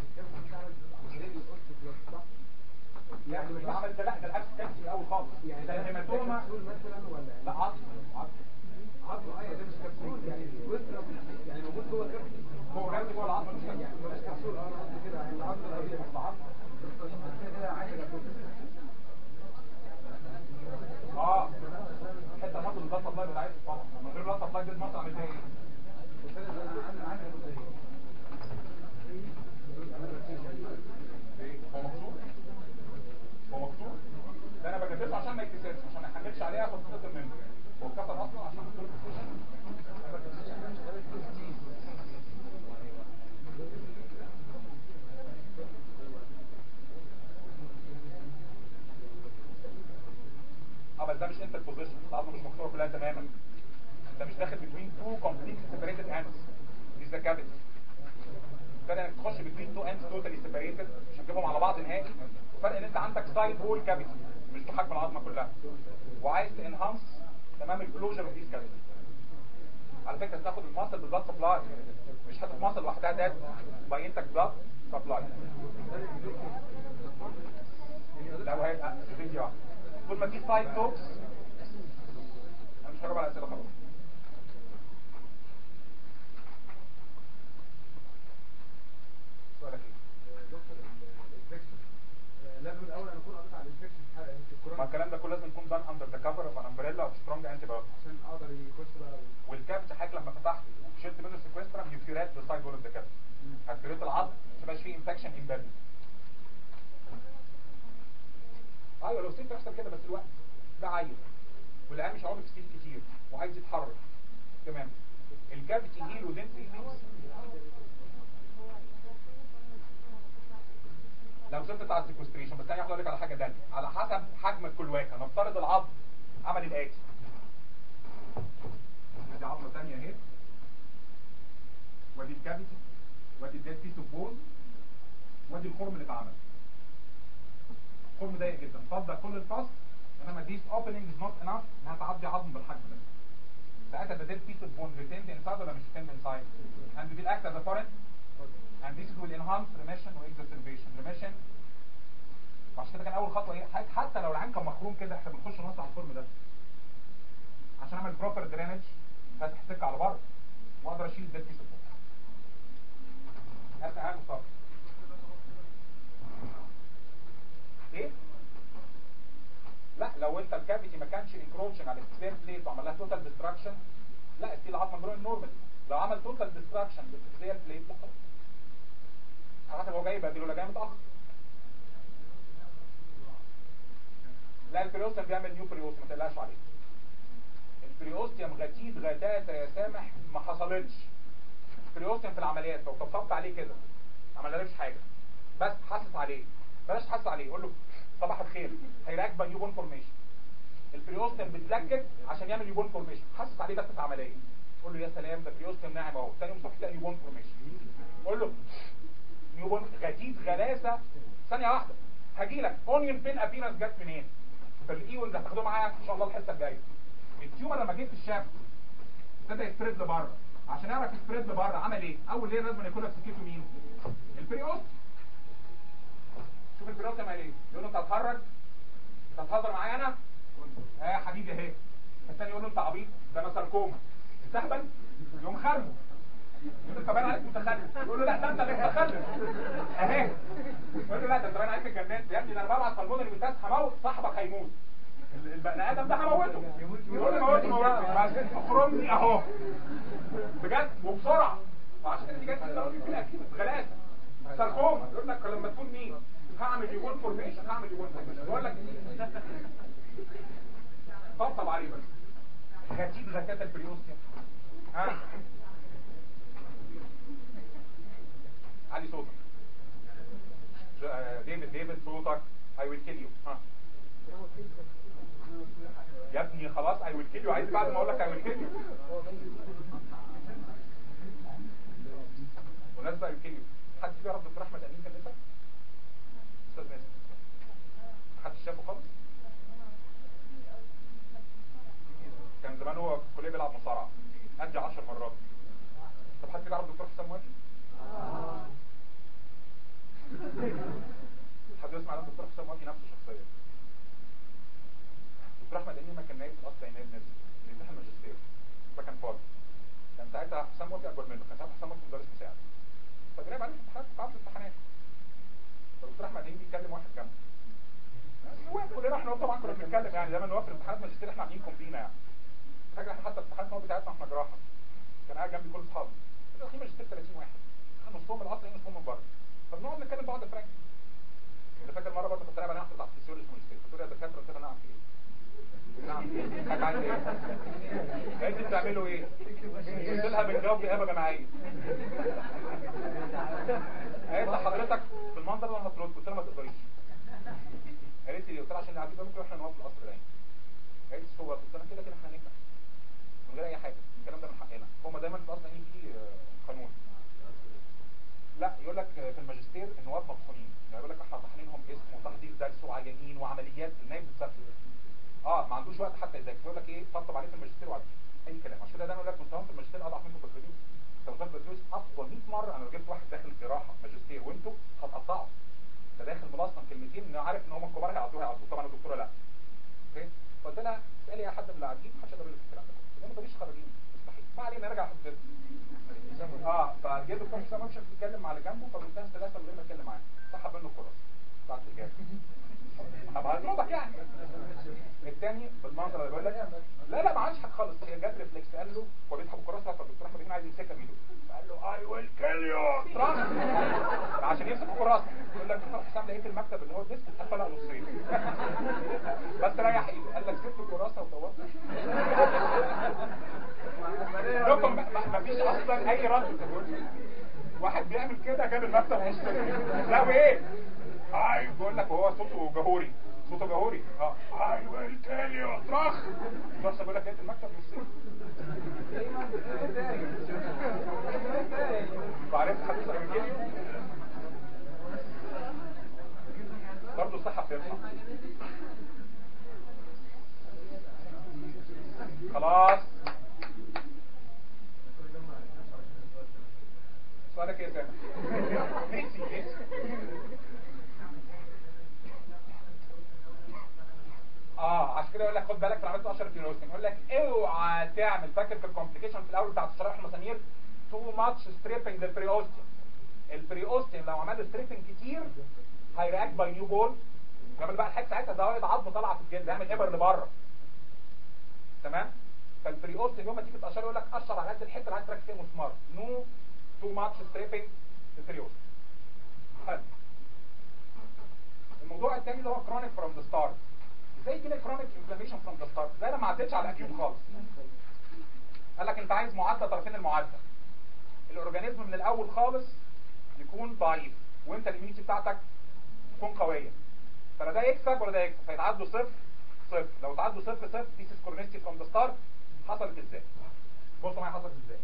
يعني مش بعمل ده لا ده الاكس كانسي الاول خالص يعني ده ده الهيماتوما كبسول مثلا ولا لا عظم عظم عظم ايوه ده مش كبسول يعني وسط يعني موجود جوه الكبسول هو جامد جوه العظم مش يعني كده مش كبسول اه انا قصدي كده يعني العظم الطبيعي العظم بس كده عايز كبسول اه حته مصر الضغط الله بتاعتها طبعا من غير الضغط الله دي المصر عملت ايه بس انا انا عايز كبسول ايه هو مكسور هو مكسور ده انا بجدده عشان ما يتكسرش عشان ما يحملش عليها فتتقطم منه هو اتكسر اصلا عشان دكتور اه بس ده مش انت البوزيشن العظمه مش مكسوره كلها تماما انت مش داخل بين تو كومبليت سيبريتد اندز دي ذا كابت فرق انك تخش بين تو اندز توتالي سيبريتد مش هتجيبهم على بعض نهائي وفرق ان انت عندك سايد وول كافيتي مش بحجم العظمه كلها وعايز تنهانس تمام الكلوجر اوف ذيس كافيتي على فكره تاخد الماسل بالبلاد سبلاي مش هتاخد ماسل لوحدها ده باي انتك بلاد سبلاي لو هيبقى فيديو واحد طول ما في سايد توكس انا مش هجاوب على الاسئله خلاص سؤالك ايه؟ دكتور الانفكشن لازم الاول انا اكون قريت على الانفكشن في ما الكورونا الكلام ده كله لازم يكون دان اندر ذا كفر اوف ان امبريلا اوف سترونج انتي بايوتيك عشان اقدر يخش بقى والكابت حضرتك لما فتحت وشلت منه السيكوسترم يفيرات بالسايد وول اوف ذا كابت هتفيرات العظم ما تبقاش فيه انفكشن امبيدد ايوه لو سيب تحصل كده بس الوقت ده عيل والعيال مش عمره كتير كتير وعايز يتحرك تمام الكافيتي هيل ودين لو سبت بتاع السيكوستريشن بس انا هاخد لك على حاجه ثانيه على حسب حجم الكلواكه نفترض العظم عمل الاتي ادي عظمه ثانيه اهي وادي الكافيتي وادي الديد بيس اوف بون وادي الخرم اللي اتعمل خرم ضيق جدا فضل كل الفصل انما this opening is not enough انها تعدي عظم بالحجم ده ساعتها the dead piece of bone retained inside ولا مش retained inside and will act as a foreign and this will enhance remission و exacerbation remission وعشان كده كان اول خطوه ايه حت- حتى لو العين كان مخروم كده احنا بنخش نوسع الخرم ده عشان اعمل بروبر درينج فاتح سكه على بره واقدر اشيل الديد بيس فوق هات هات مصطفى ايه لا لو انت الكافيتي ما كانش انكروشن على السبير بليت وعمل لها توتال ديستراكشن لا ستيل العظمه جروين نورمال لو عمل توتال ديستراكشن للسبير بليت لا خلاص على حسب هو جاي بدري ولا جاي متاخر لا البريوستيوم بيعمل نيو بريوست ما تقلقش عليه البريوستيوم غتيت غتاتة يا سامح ما حصلتش البريوستيوم في العمليات لو طبطبت عليه كده ما عملنالكش حاجه بس حاسس عليه بلاش تحسس عليه قول له صباح الخير هيراك نيو بون فورميشن البريوستيوم بتلجد عشان يعمل نيو بون فورميشن حاسس عليه بس في عمليه قول له يا سلام ده بريوستيوم ناعم اهو ثاني يوم الصبح تلاقي نيو بون فورميشن قول له نيو بون غتيت غلاسه ثانيه واحده هجي لك اونيون بين ابيرنس جت منين في الايونز هتاخدوه معايا ان شاء الله الحصه الجايه التيومر لما جه في الشاب ابتدى يسبريد لبره عشان يعرف يسبريد لبره عمل ايه اول ليه لازم ياكلها في سكته مين البريوست شوف البريوست عمل ايه يقول له انت هتهرج انت هتهزر معايا انا اه يا حبيبي اهي الثاني يقول له انت عبيط ده انا ساركوما استهبل يقوم خرمه يقول له انت باين عليك متخلف يقول له لا ده انت اللي متخلف اهي يقول له لا ده انت باين عليك اتجننت يا ابني ده انا ببعت فالمون اللي بتاس هموت صاحبك هيموت ال- البني ادم ده هموته يقول له موته موته بس اخرمني اهو بجد وبسرعه وعشان كده دي جت كده في الاكيد غلاسه ساركوما يقول لك لما تكون مين هعمل يوبون فورميشن هعمل يوبون فورميشن بقول لك طبطب عليه بس غتيب زكاة البريوستيوم ها علي صوتك ج- آه، ديفيد ديفيد صوتك I will kill you ها يا ابني خلاص I will kill you عايز بعد ما اقول لك I will kill you وناس بقى will kill you حد فيه يعرف دكتور احمد امين كان لسه استاذ ناس حد شافه خالص كان زمان هو في الكليه بيلعب مصارعه ادي 10 مرات طب حد يعرف دكتور حسام موافي حد يسمع عن دكتور حسام موافي نفسه شخصيا دكتور احمد امين ما كان نايم في الاصل عينيه بنفسه بيمتحن ماجستير فكان فاضي كان ساعتها حسام موافي اكبر منه كان ساعتها حسام موافي مدرس مساعد فجرب عليه امتحانات في قاعه الامتحانات فدكتور احمد امين بيكلم واحد جنبه واحد كلنا احنا طبعا كنا بنتكلم يعني دايما نوقف امتحانات ماجستير احنا عاملين كومبينا يعني فاكر احنا حتى امتحانات المواد بتاعتنا احنا جراحه كان قاعد جنبي كل اصحابي كده في ماجستير 30 واحد احنا نصهم من الاصل نصهم من بره فبنقعد نتكلم بعض فرانك انا فاكر مره برضه كنت راجع واحده بتاعت فيسيولوجي ماجستير قلت له يا دكاتره قلت له نعم في ايه؟ نعم في ايه؟ حاجه عايز ايه؟ قالت لي بتعملوا ايه؟ قلت لها بنجاوب بإجابة جماعية قالت لي حضرتك بالمنظر ده انا هترد قلت لها ما تقدريش قالت لي قلت لها عشان نعدي ممكن احنا نوقف القصر العين قالت لي صور قلت لها كده كده احنا هنفتح من غير اي حاجه الكلام ده من حقنا هما دايما في الاصل عين فيه آه، قانون لا يقول لك في الماجستير النواب مطحونين يعني يقول لك احنا طاحنينهم اسم وتحضير درس وعيانين وعمليات النايب بتسافر اه ما عندوش وقت حتى يذاكر يقول لك ايه طبطب عليه في الماجستير وعدي اي كلام عشان كده دايما يقول لك مستواهم في الماجستير اضعف منكم في البكالوريوس انت مستواك في البكالوريوس اقوى 100 مره انا لو جبت واحد داخل جراحه ماجستير وانتوا هتقطعوا ده داخل ملصم كلمتين انه عارف ان هم الكبار هيعطوه هيعطوه طبعا الدكتوره لا اوكي فقلت لها اسالي اي حد من اللي قاعدين محدش يقدر يقول لك الكلام ده يبقى ما تقوليش خرجين مستحيل ما علينا نرجع حضرتك اه فجه الدكتور حسام مش بيتكلم على جنبه فبنتهز ثلاثه من غير ما اتكلم معاه سحب منه الكرة بعد الاجابه هبقى هضربك يعني الثاني بالمنظر اللي بقول لك لا لا ما عادش حاجه خالص هي جت ريفلكس قال له هو بيسحب الكراسه فالدكتور احمد هنا عايز يمسكها بايده فقال له اي ويل كيل يو عشان يمسك الكراسه يقول لك دكتور حسام لقيت المكتب اللي هو الديسك اتقفل نصين بس ريح ايده قال لك سبت الكراسه ودورت لكم ما فيش اصلا اي رد واحد بيعمل كده جاب المكتب مستقيم لا وايه اي بقول لك هو صوته جهوري صوته جهوري اه اي ويل تيل يو صرخ بس بقول لك لقيت المكتب مستقيم وعرفت حديث عن الكيليو برضه الصحة بترفع خلاص سؤالك ايه يا سامح؟ نسي نسي اه عشان كده يقول لك خد بالك في عمليه 10 كيلو يقول لك اوعى هكتب في الكومبليكيشن في الاول بتاعت شرائح المسامير تو ماتش ستريبنج للبريوستيوم البريوستيوم لو عمل ستريبنج كتير هيرياكت باي نيو بول يعمل بقى الحاجه ساعتها زوايد عظم طالعه في الجلد يعمل ابر لبره تمام فالبريوستيوم يوم ما تيجي تقشر يقول لك قشر على قد الحته اللي عايز تركز فيها مسمار نو تو ماتش ستريبنج للبريوستيوم حلو الموضوع الثاني اللي هو كرونيك فروم ذا ستارت ازاي يجي لك كرونيك انفلاميشن فروم ذا ستارت زي انا ما عدتش على اكيوت خالص قال لك انت عايز معادله طرفين المعادله الاورجانيزم من الاول خالص يكون ضعيف وانت الاميونيتي بتاعتك تكون قويه فلا ده يكسب ولا ده يكسب فيتعادلوا صفر صفر لو تعادلوا صفر صفر دي كورنيستي فروم ذا ستارت حصلت ازاي بصوا معايا حصلت ازاي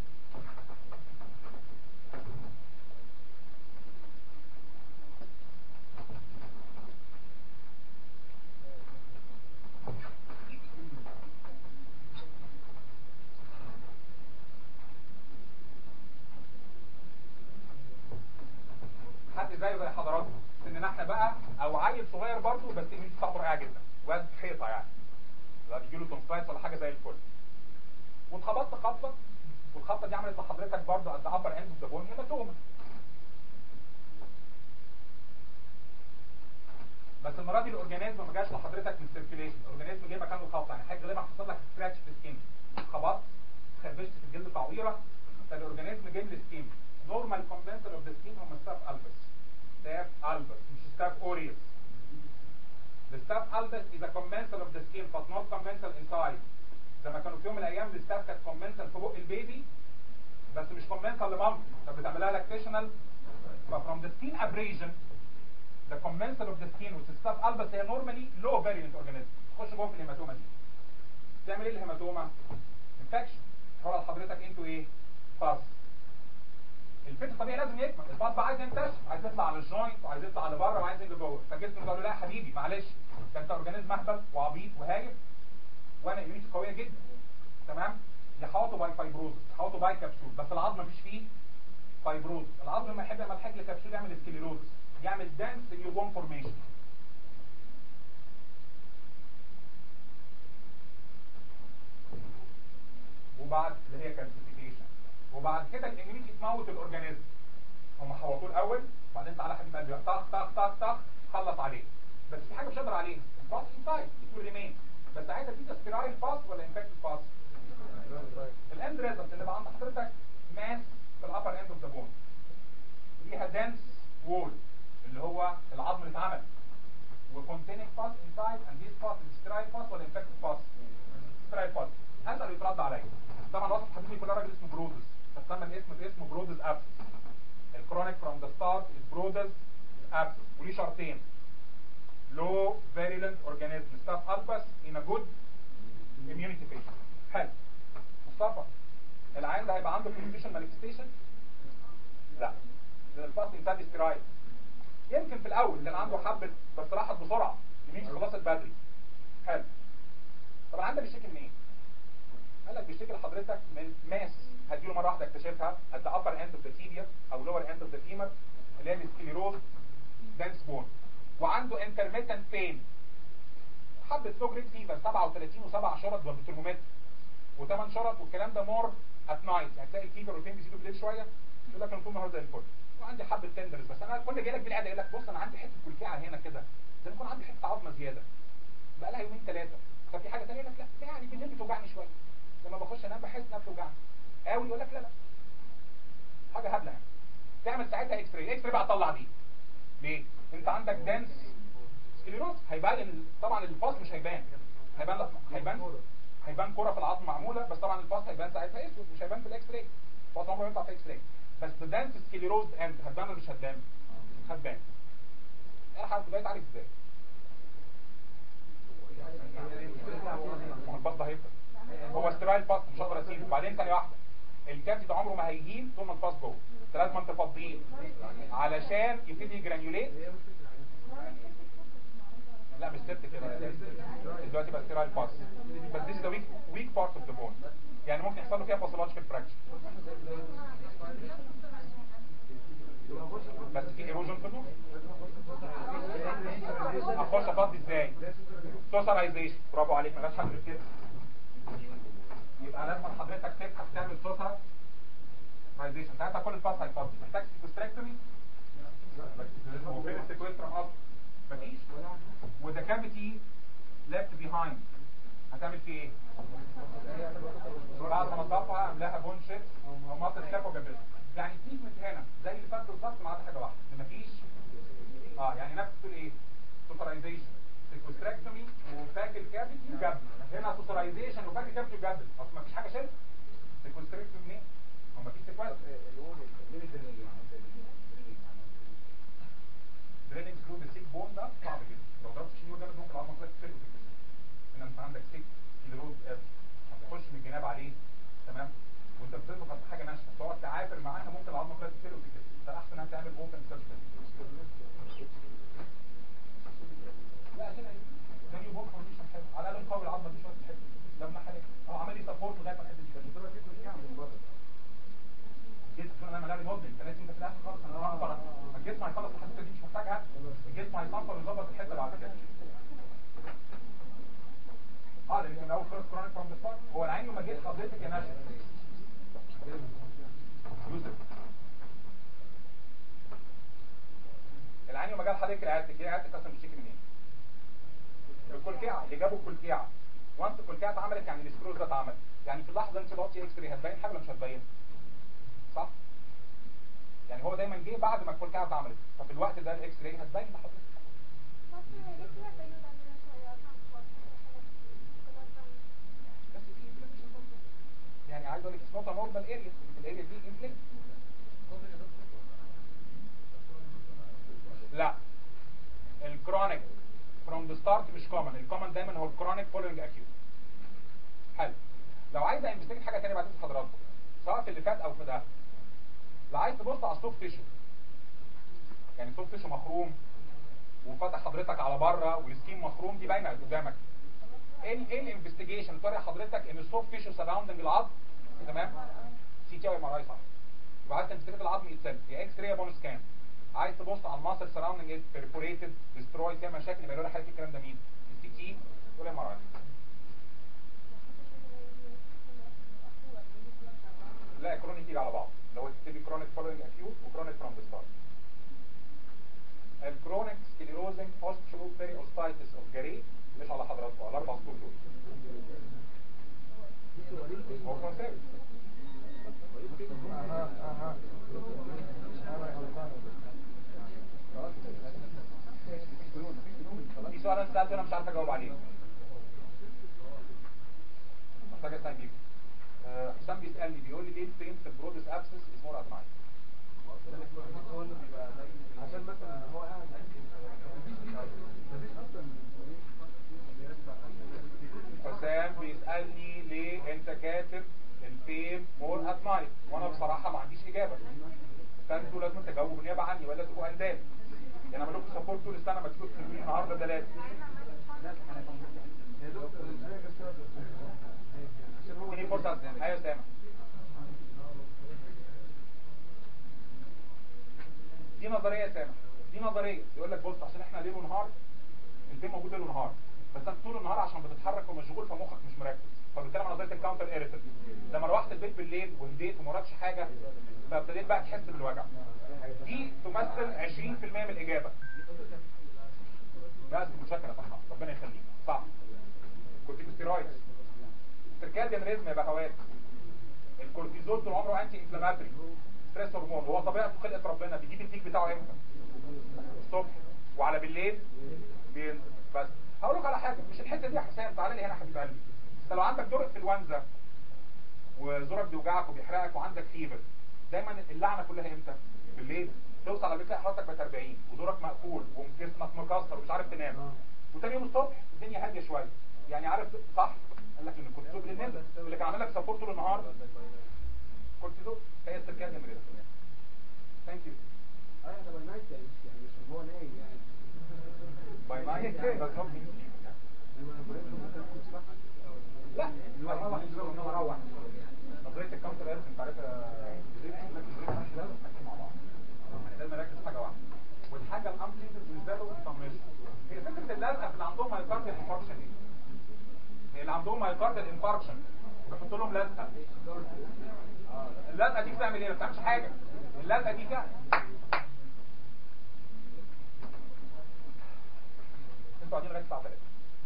حد زيه زي حضراتكم سننا احنا بقى او عيل صغير برضه بس الاميونيتي بتاعته رائعه جدا واد حيطه يعني لا بيجي له تونسايتس ولا حاجه زي الفل واتخبطت خبطه والخبطه دي عملت لحضرتك برضه قد ابر اند اوف ذا بون هيماتوما بس المره دي الاورجانيزم ما جاش لحضرتك من السيركيليشن الاورجانيزم جه مكان الخبطه يعني حاجه غالبا حصل لك سكراتش في السكين خبطت خربشت في الجلد تعويره فالاورجانيزم جه من السكين نورمال كومبنسر اوف ذا سكين هم ستاف البس ستاف البس مش ستاف اوريوس The staph albus is a commensal of the skin but not commensal inside. زي ما كانوا في يوم من الايام الستاف كانت commensal في بق البيبي بس مش commensal لمامته كانت بتعملها لاكتيشنال ف from the skin abrasion the commensal of the skin which is staph albus هي normally low variant organism تخش جوه في الهيماتوما دي تعمل ايه الهيماتوما؟ infection تحول حضرتك انتوا ايه؟ فاس الفيت الطبيعي لازم يكمل الباص بقى عايز ينتشر عايز يطلع على الجوينت وعايز يطلع لبره وعايز ينزل جوه فالجسم قال له لا يا حبيبي معلش ده انت اورجانيزم اهبل وعبيط وهايف وانا ايميونيتي قويه جدا تمام يحوطوا باي فايبروزس يحوطوا باي كبسول بس العظم مفيش فيه فايبروز العظم لما يحب يعمل حاجه كبسول يعمل سكليروزس يعمل دانس نيو بون فورميشن وبعد اللي هي كالسيفيكيشن وبعد كده الاميونيتي تموت الاورجانيزم هم حوطوه الاول بعدين تعالى حبيب قلبي طخ طخ طخ طخ خلص عليه بس في حاجه مش قادر عليها الباس انسايد بتقول ريمين بس عايزه دي ستيرايل باس ولا انفكتد باس الاند ريزلت اللي بقى عند حضرتك ماس في الابر اند اوف ذا بون ليها دانس وول اللي هو العظم اللي اتعمل وكونتيننج باس انسايد اند ذيس باس ستيرايل باس ولا انفكتد باس ستيرايل باس اسال يترد عليا طبعا وصف حبيبي كل راجل اسمه برودز فتسمى الاسم باسمه برودز ابس الكرونيك فروم ذا ستارت از برودز ابس وليه شرطين low virulent organism staph albus in a good immunity patient حلو مصطفى العيان ده هيبقى عنده communication manifestation لا لان الفاست انتاج استرايل يمكن في الاول كان عنده حبه بس راحت بسرعه الاميونيتي خلصت بدري حلو طب العيان ده بيشتكي من ايه؟ قال لك بيشتكي لحضرتك من ماس هتجيله مره واحده اكتشفها at the upper end of the tibia او lower end of the femur اللي هي السكليروز دانس بون وعنده intermittent pain حبه لو جريد فيفر 37 و7 شرط بالترمومتر و8 شرط والكلام ده مور ات نايت يعني تلاقي الفيفر والبين بيزيدوا بالليل شويه يقول لك انا طول النهار زي الفل وعندي حبه تندرز بس انا كل جاي لك بالعاده يقول لك بص انا عندي حته كلكعه هنا كده زي ما يكون عندي حته عظمه زياده بقى لها يومين ثلاثه ففي حاجه ثانيه يقول لك لا يعني بالليل بتوجعني شويه لما بخش انام بحس انها بتوجعني قوي يقول لك لا لا حاجه هبله يعني تعمل ساعتها اكس راي الاكس راي بقى طلع دي ليه انت عندك دانس سكليروز هيبان طبعا الفاس مش هيبان هيبان هيبان هيبان كرة في العظم معمولة بس طبعا الفاس هيبان ساعتها اسود مش هيبان في الاكس راي الفاس عمره ما يطلع في اكس راي بس الدانس سكليروز اند هتبان ولا مش هتبان هتبان ايه حضرتك بقيت عارف ازاي ما هو الباص ده هيفضل هو استرايل باس مش هقدر اسيبه بعدين ثانيه واحده الكافي ده عمره ما هيجيب طول ما الباس جوه انت لازم انت تفضيه علشان يبتدي يجرانيوليت لا مش ست كده دلوقتي بقى ستيرايل باس بس this is the weak weak part of the bone يعني ممكن يحصل له فيها pathological fracture بس في ايروجن في النص اخش افضي ازاي توسرايزيشن برافو عليك ما جاتش حاجه غير كده يبقى لازم حضرتك تبحث تعمل توتا رايزيشن ساعتها كل الباس هيفضل محتاج سيكوستريكتومي هو فين السيكوسترم اصلا مفيش وده كافيتي ليفت بيهايند هتعمل فيه ايه؟ بعد ما نضفها املاها بون شيت او مصر كاب وجابلها يعني تريتمنت هنا زي اللي فات بالظبط ما عدا حاجه واحده ان مفيش اه يعني نفس تقول ايه؟ سوبرايزيشن سيكوستريكتومي وفاك الكافيتي وجبل هنا سوبرايزيشن وفاك الكافيتي وجبل اصل مفيش حاجه شلت سيكوستريكتومي منين؟ ما مفيش سيكوستر دريننج ثرو ذا سيك بون ده صعب جدا لو ضربت شنيور جامد ممكن العظمه كلها تتفرق وتتكسر هنا انت عندك سيك كيلوز هتخش من الجناب عليه تمام وانت بتضغط على حاجه ناشفه تقعد تعافر معاها ممكن العظمه كلها تتفرق وتتكسر فاحسن انك تعمل اوبن سيرجري لا هنا ده نيو بون فورميشن حلو على الاقل مقوي العظمه دي شويه تحب لما حاجه اه عمل لي سبورت لغايه ما الحته دي كده الجسم انا ملاري موديل فلازم انت في الاخر خالص انا هصنفر الجسم هيخلص الحته دي مش محتاجها الجسم هيصنفر ويظبط الحته بعد كده اه لان كان اول خالص كرونيك فروم ذا ستارت هو العين لما جيت حضرتك يا ناشف يوسف العين لما جه لحضرتك عيادتك ايه عيادتك اصلا بتشتكي منين؟ الكلكعه اللي جابوا الكلكعه وانس الكلكعه اتعملت يعني السكروز ده اتعمل يعني في اللحظه انت بقطي اكس راي هتبين حاجه ولا مش هتبين؟ صح؟ يعني هو دايما جه بعد ما الكلكعه اتعملت ففي الوقت ده الاكس راي هتبين لحضرتك بس في inflammation برضه. يعني عايز اقول لك اسمها نورمال اريا الاريا دي انفليكت لا الكرونيك فروم ذا ستارت مش كومن الكومن دايما هو الكرونيك فولوينج اكيوت حلو لو عايز انفستيجيت حاجه ثانيه بعد اذن حضراتكم سواء في اللي فات او في ده لو عايز تبص على السوفت تيشو يعني السوفت تيشو مخروم وفتح حضرتك على بره والسكين مخروم دي باينه قدامك ايه ايه الانفستيجيشن طريق حضرتك ان السوفت تيشو سراوندنج العظم تمام سي تي او ام ار اي صح يبقى عايز تنفستيجيت العظم يتسلك يا اكس راي يا بون سكان عايز تبص على الماسل سراوندنج ات بيرفوريتد ديستروي فيها مشاكل يبقى له حاجه الكلام ده مين السي تي والام ار اي لا كرونيك يجي على بعض لو تكتبي كرونيك فولوينج اكيوت وكرونيك فروم ذا ستارت الكرونيك سكليروزنج اوستيو بيري اوستايتس اوف جاري مش على حضراتكم على الاربع سطور دول هو كونسيرت في سؤال انا سالته انا مش عارف اجاوب عليه محتاج اسال بيه آه، حسام بيسالني بيقول لي ليه البين في البرودس ابسس اسمه راتمايت عشان مثلا هو قاعد مفيش اصلا حسام بيسالني ليه انت كاتب البين مور اتمايت وانا بصراحه ما عنديش اجابه فانتوا لازم تجاوبوا بالنيابه عني ولا تبقوا اندال يعني انا بعمل لكم سبورت طول السنه ما تشوفوا تقولوا لي النهارده ده لازم يا دكتور ازاي بس عشان هو اديني فرصه أسأل. ايوه سامع دي نظريه يا سامع دي نظريه يقول لك بص عشان احنا ليل ونهار البين موجود ليل ونهار بس انت طول النهار عشان بتتحرك ومشغول فمخك مش مركز فبالتالي على نظريه الكاونتر ايريتد لما روحت البيت بالليل وهديت وما وراكش حاجه فابتديت بقى تحس بالوجع دي تمثل 20% من الاجابه بس متشكر يا فرحان ربنا يخليك صح كورتيكوستيرويد سيركاديان ريزم يا بهوات الكورتيزول طول عمره انتي انفلاماتوري ستريس هرمون هو طبيعته خلقه ربنا بيجيب البيك بتاعه امتى الصبح وعلى بالليل بينزل بس هقول لك على حاجه مش الحته دي يا حسام تعالى لي هنا يا حبيب قلبي انت لو عندك دور انفلونزا وزورك بيوجعك وبيحرقك وعندك فيفر دايما اللعنه كلها امتى بالليل توصل على بيت تلاقي حرارتك بقت 40 ودورك مقفول وجسمك مكسر ومش عارف تنام وتاني يوم الصبح الدنيا هاديه شويه يعني عارف صح قال لك ان الكورتيزول بالليل نزل اللي كان عامل لك سبورت طول النهار كورتيزول هي السيركاديان ريزم ثانك يو ايوه ده باي نايت يعني مش يعني مش هو نايم يعني باي نايت does not mean sleep. لا مروح يزور مروح نظريه الكاونتر ايرث انت عارف يا جزيرة، لك جزيرة مش لازم نركز مع بعض لازم نركز في حاجه واحده والحاجه الامبليتد بالنسبه له يطمنش هي فكره اللزقه في اللي عندهم مايوكارديال انفاركشن ايه؟ هي اللي عندهم مايوكارديال انفاركشن بيحط لهم لزقه اللزقه دي بتعمل ايه ما بتعملش حاجه اللزقه دي كده انتوا قاعدين لغايه الساعه 3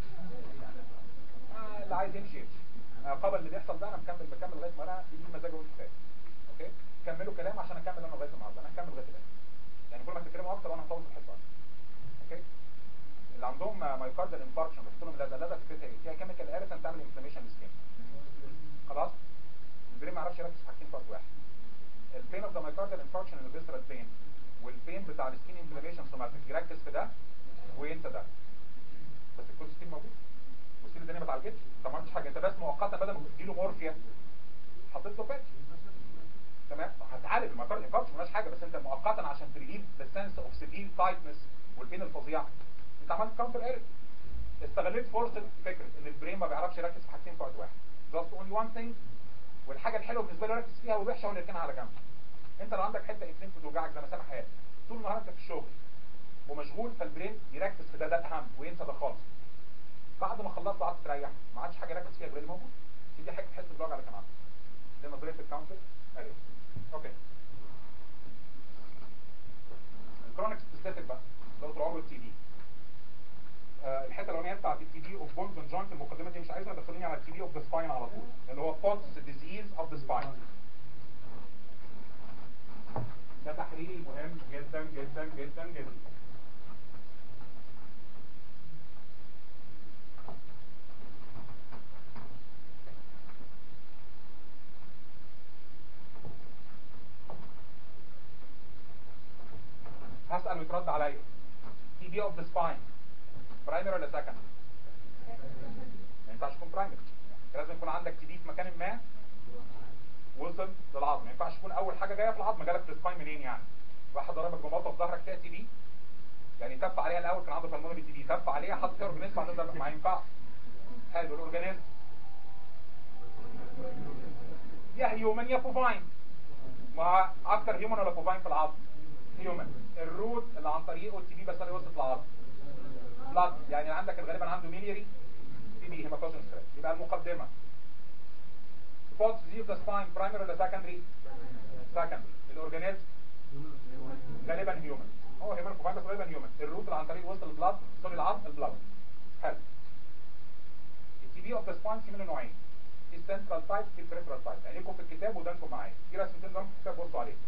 آه اللي عايز يمشي يمشي آه قبل اللي بيحصل ده انا مكمل بكمل لغايه ما انا يجي مزاجي اقول كفايه اوكي كملوا كلام عشان اكمل انا لغايه النهارده انا هكمل لغايه الاخر يعني كل ما تتكلموا اكتر وانا هطول في الحصه اوكي اللي عندهم مايوكاردال انفاركشن بحط لهم اللزقه اللزقه فكرتها ايه فيها كيميكال اريتن تعمل انفلاميشن للسكين خلاص البرين ما يعرفش يركز في حاجتين في وقت واحد البين اوف ذا مايوكاردال انفاركشن اللي بيسرد بين والبين بتاع السكين انفلاميشن سوماتيك يركز في ده وينسى ده بس الكوليستين موجود والسيل الدنيا ما اتعالجتش انت ما عملتش حاجه انت بس مؤقتا بدل ما تديله مورفيا حطيت له باتش تمام هتعالج المايوكاردال انفاركشن مالهاش حاجه بس انت مؤقتا عشان تريليف ذا سنس اوف سيفير تايتنس والبين الفظيع انت عملت كاونتر ايرت استغليت فرصه فكره ان البرين ما بيعرفش يركز في حاجتين في وقت واحد just only one thing والحاجه الحلوه بالنسبه له يركز فيها والوحشه ونركنها على جنب انت لو عندك حته اكلين بتوجعك زي ما سامح قال طول النهار انت في الشغل ومشغول فالبرين يركز في ده ده اهم وينسى ده خالص بعد ما خلصت قعدت تريح ما عادش حاجه يركز فيها غير اللي موجود دي حاجه تحس بالوجع اللي كان عندك زي ما بريت الكاونتر ايوه اوكي الكرونيك سبيسيفيك بقى لو طول عمره التي بي آه، الحته الاولانيه بتاعت التي بي اوف بونز اند جوينت المقدمه دي مش عايزها بس خليني على التي بي اوف ذا سباين على طول اللي هو بوتس ديزيز اوف ذا سباين ده تحليلي مهم جدا جدا جدا جدا هسأل ويترد عليا تي بي اوف ذا سباين برايمري ولا سكند؟ ما ينفعش يكون برايمري لازم يكون عندك تي بي في مكان ما وصل للعظم ما ينفعش يكون اول حاجه جايه في العظم جالك في السباين منين يعني؟ واحد ضربك بمطه في ظهرك فيها تي بي يعني تف عليها الاول كان عنده بالمونري تي بي تف عليها حط فيها اورجانيزم بعدين ضربك ما ينفعش حلو الاورجانيزم يا هيومن يا بوفاين ما اكتر هيومن ولا بوفاين في العظم هيومن الروت اللي عن طريقه التي بي بس اللي وصلت للعظم بلاد يعني عندك غالبا عنده ميلياري تي بي هيماتوجين ستريس يبقى المقدمه سبوتس دي في سباين برايمري ولا سكندري سكندري الاورجانيزم غالبا هيومن هو هيومن بوفاين بس غالبا هيومن الروت اللي عن طريقه وصل البلاد سوري العظم البلاد حلو التي بي اوف ذا سباين في منه نوعين في السنترال تايب في البريفرال تايب عينيكم في الكتاب ودانكم معايا في رسمتين دانكم في الكتاب بصوا عليهم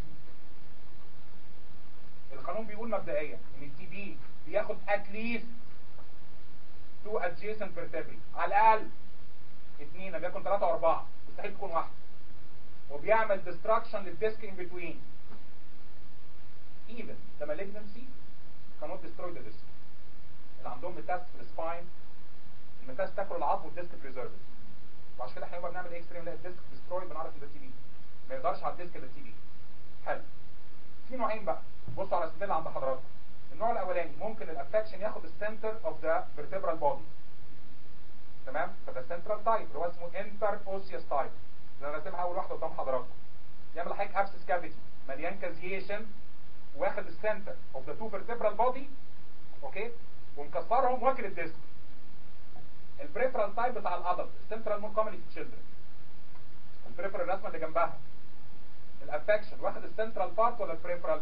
القانون بيقول مبدئيا ان التي بي بياخد اتليست تو adjacent vertebrae على الاقل اثنين لم يكن ثلاثة واربعة مستحيل تكون واحدة وبيعمل destruction للديسك in between even the malignancy cannot destroy the disc اللي عندهم ميتاست في السباين الميتاست تاكل العظم والديسك بريزيرفد وعشان كده احنا يبقى بنعمل اكس راي نلاقي الديسك ديسترويد بنعرف ان ده تي بي ما يقدرش على الديسك ده تي بي حلو في نوعين بقى بصوا على السبيل عند حضراتكم النوع الاولاني ممكن الافكشن ياخد السنتر اوف ذا vertebral body تمام فده السنترال تايب اللي هو اسمه انتر اوسيوس تايب اللي انا راسمها اول واحده قدام حضراتكم يعمل لحضرتك ابسس كافيتي مليان كازيشن واخد السنتر اوف ذا تو vertebral body اوكي ومكسرهم واكل الديسك البريفرال تايب بتاع الادلت السنترال مون كومنلي في تشيلدرن البريفرال الرسمه اللي جنبها الافكشن واخد السنترال بارت ولا البريفرال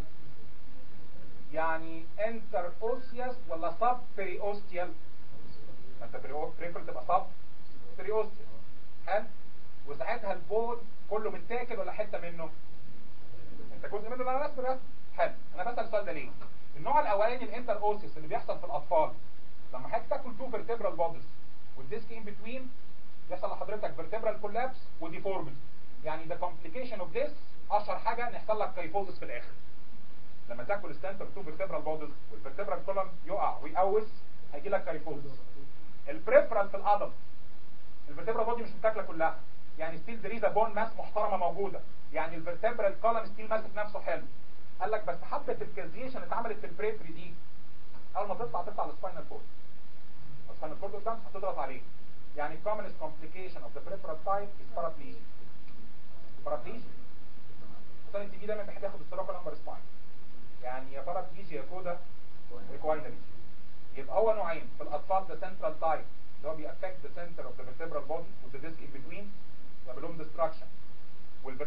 يعني انتر اوسيوس ولا سب بريوستيال ما انت بريفرال تبقى سب بريوستيال حلو وساعتها البول كله متاكل ولا حته منه انت جزء منه اللي انا رسم الرسم حلو انا بسال السؤال ده ليه النوع الاولاني الانتر اوسيوس اللي بيحصل في الاطفال لما حضرتك تاكل تو فيرتبرال بوديز والديسك ان بتوين يحصل لحضرتك فيرتبرال كولابس وديفورميتي يعني ده كومبليكيشن اوف ذس اشهر حاجه ان يحصل لك كايفوزس في الاخر لما تاكل ستانتر تو فيرتبرال بوديز والفيرتبرال كولم يقع ويقوس هيجي لك كايفوزس البريفرال في الادلت الفيرتبرال بودي مش متاكله كلها يعني ستيل ذير بون ماس محترمه موجوده يعني الفيرتبرال كولم ستيل ماسك نفسه حلو قال لك بس حبه الكازيشن اتعملت في البريفري دي اول ما تطلع تطلع السباينال كورد السباينال كورد قدام هتضغط عليه يعني commonest complication of the peripheral type is paraplegia paraplegia عشان التي بي دايما بيحب ياخد السيروكال نمبر سباين يعني يا paraplegia يا كودا equinally يبقى هو نوعين في الاطفال ده central type اللي هو بيأفكت the center of the vertebral body with the disc in between يعمل لهم destruction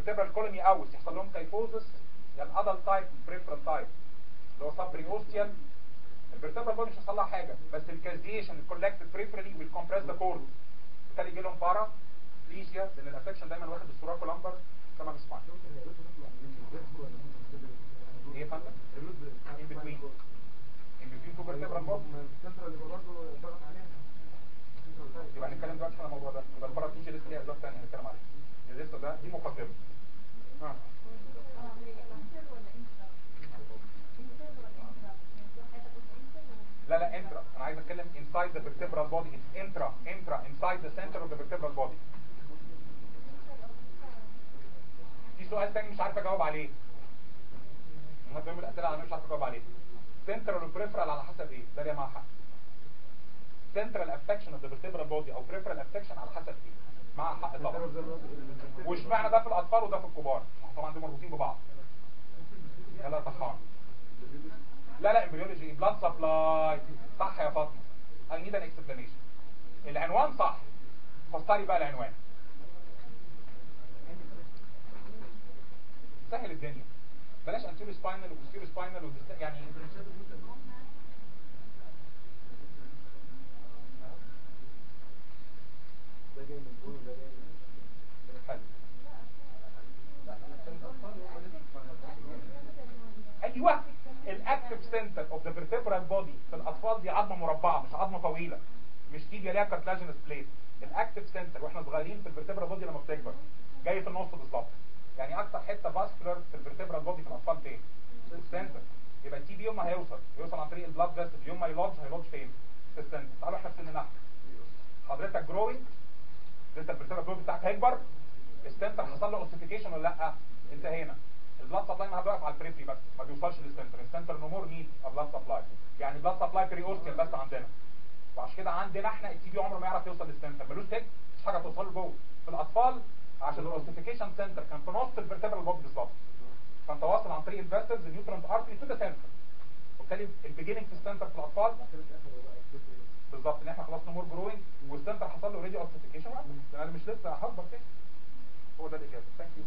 الفرتبرال كولوم يقوس يحصل لهم كايفوزس يا الادلت تايب والبريفرال تايب اللي هو سبري اوستيال الفرتبرال بودي مش هيحصل لها حاجه بس الكازيشن الكولكتد بريفرالي والكومبريس ذا كورد بالتالي يجي لهم بارا ليشيا لان الافكشن دايما واخد السوراكو لامبر تمام سباين ايه يا فندم؟ in between in between two vertebral bodies يبقى هنتكلم دلوقتي على الموضوع ده يبقى البارا ليشيا لسه ليها اسباب ثانيه هنتكلم عليها يبقى لسه ده دي مقدمه ها لا لا انترا انا عايز اتكلم inside the vertebral body it's intra intra inside the center of the vertebral body في سؤال تاني مش عارف اجاوب عليه هم بيعملوا الاسئله على مش عارف اجاوب عليه central وبريفرال على حسب ايه ده ليه معاه حق central affection of the vertebral body او peripheral affection على حسب ايه معاه حق طبعا واشمعنى ده في الاطفال وده في الكبار طبعا دول مربوطين ببعض يلا طحان لا لا امبريولوجي بلاد سبلاي صح يا فاطمه I need an explanation العنوان صح فسري بقى العنوان سهل الدنيا بلاش انتيريو سباينال وبوستيريو سباينال يعني حلو ايوه الاكتف سنتر اوف ذا فيرتبرال بودي في الاطفال دي عظمه مربعه مش عظمه طويله مش تيبيا ليها كارتلاجينس بليت الاكتف سنتر واحنا صغيرين في الفيرتبرال بودي لما بتكبر جاي في النص بالظبط يعني اكتر حته فاسكولار في الفيرتبرال بودي في الاطفال فين في السنتر يبقى التي بي يوم ما هيوصل يوصل عن طريق البلاد فيسل يوم ما يلودج هيلودج فين في السنتر تعالوا احنا في سن نحن حضرتك جروينج انت الفيرتبرال بودي بتاعك هيكبر السنتر حصل له اوسيفيكيشن ولا لا انتهينا البلاد سبلاي ما هتوقف على البريفري بس ما بيوصلش للسنتر السنتر نو مور نيد بلاد سبلاي يعني البلاد سبلاي بري اوستيال بس عندنا وعشان كده عندنا احنا التي بي عمره ما يعرف يوصل للسنتر ملوش تك مش حاجه توصل له جوه في الاطفال عشان الاوستيفيكيشن سنتر كان في نص الفرتبرال بودي بالظبط فانت واصل عن طريق الفاسلز النيوترنت ارتري تو ذا سنتر وبالتالي البيجيننج في السنتر في الاطفال بالظبط ان احنا خلاص نمور جروينج والسنتر حصل له اوريدي اوستيفيكيشن انا مش لسه هكبر كده هو ده الاجابه ثانك يو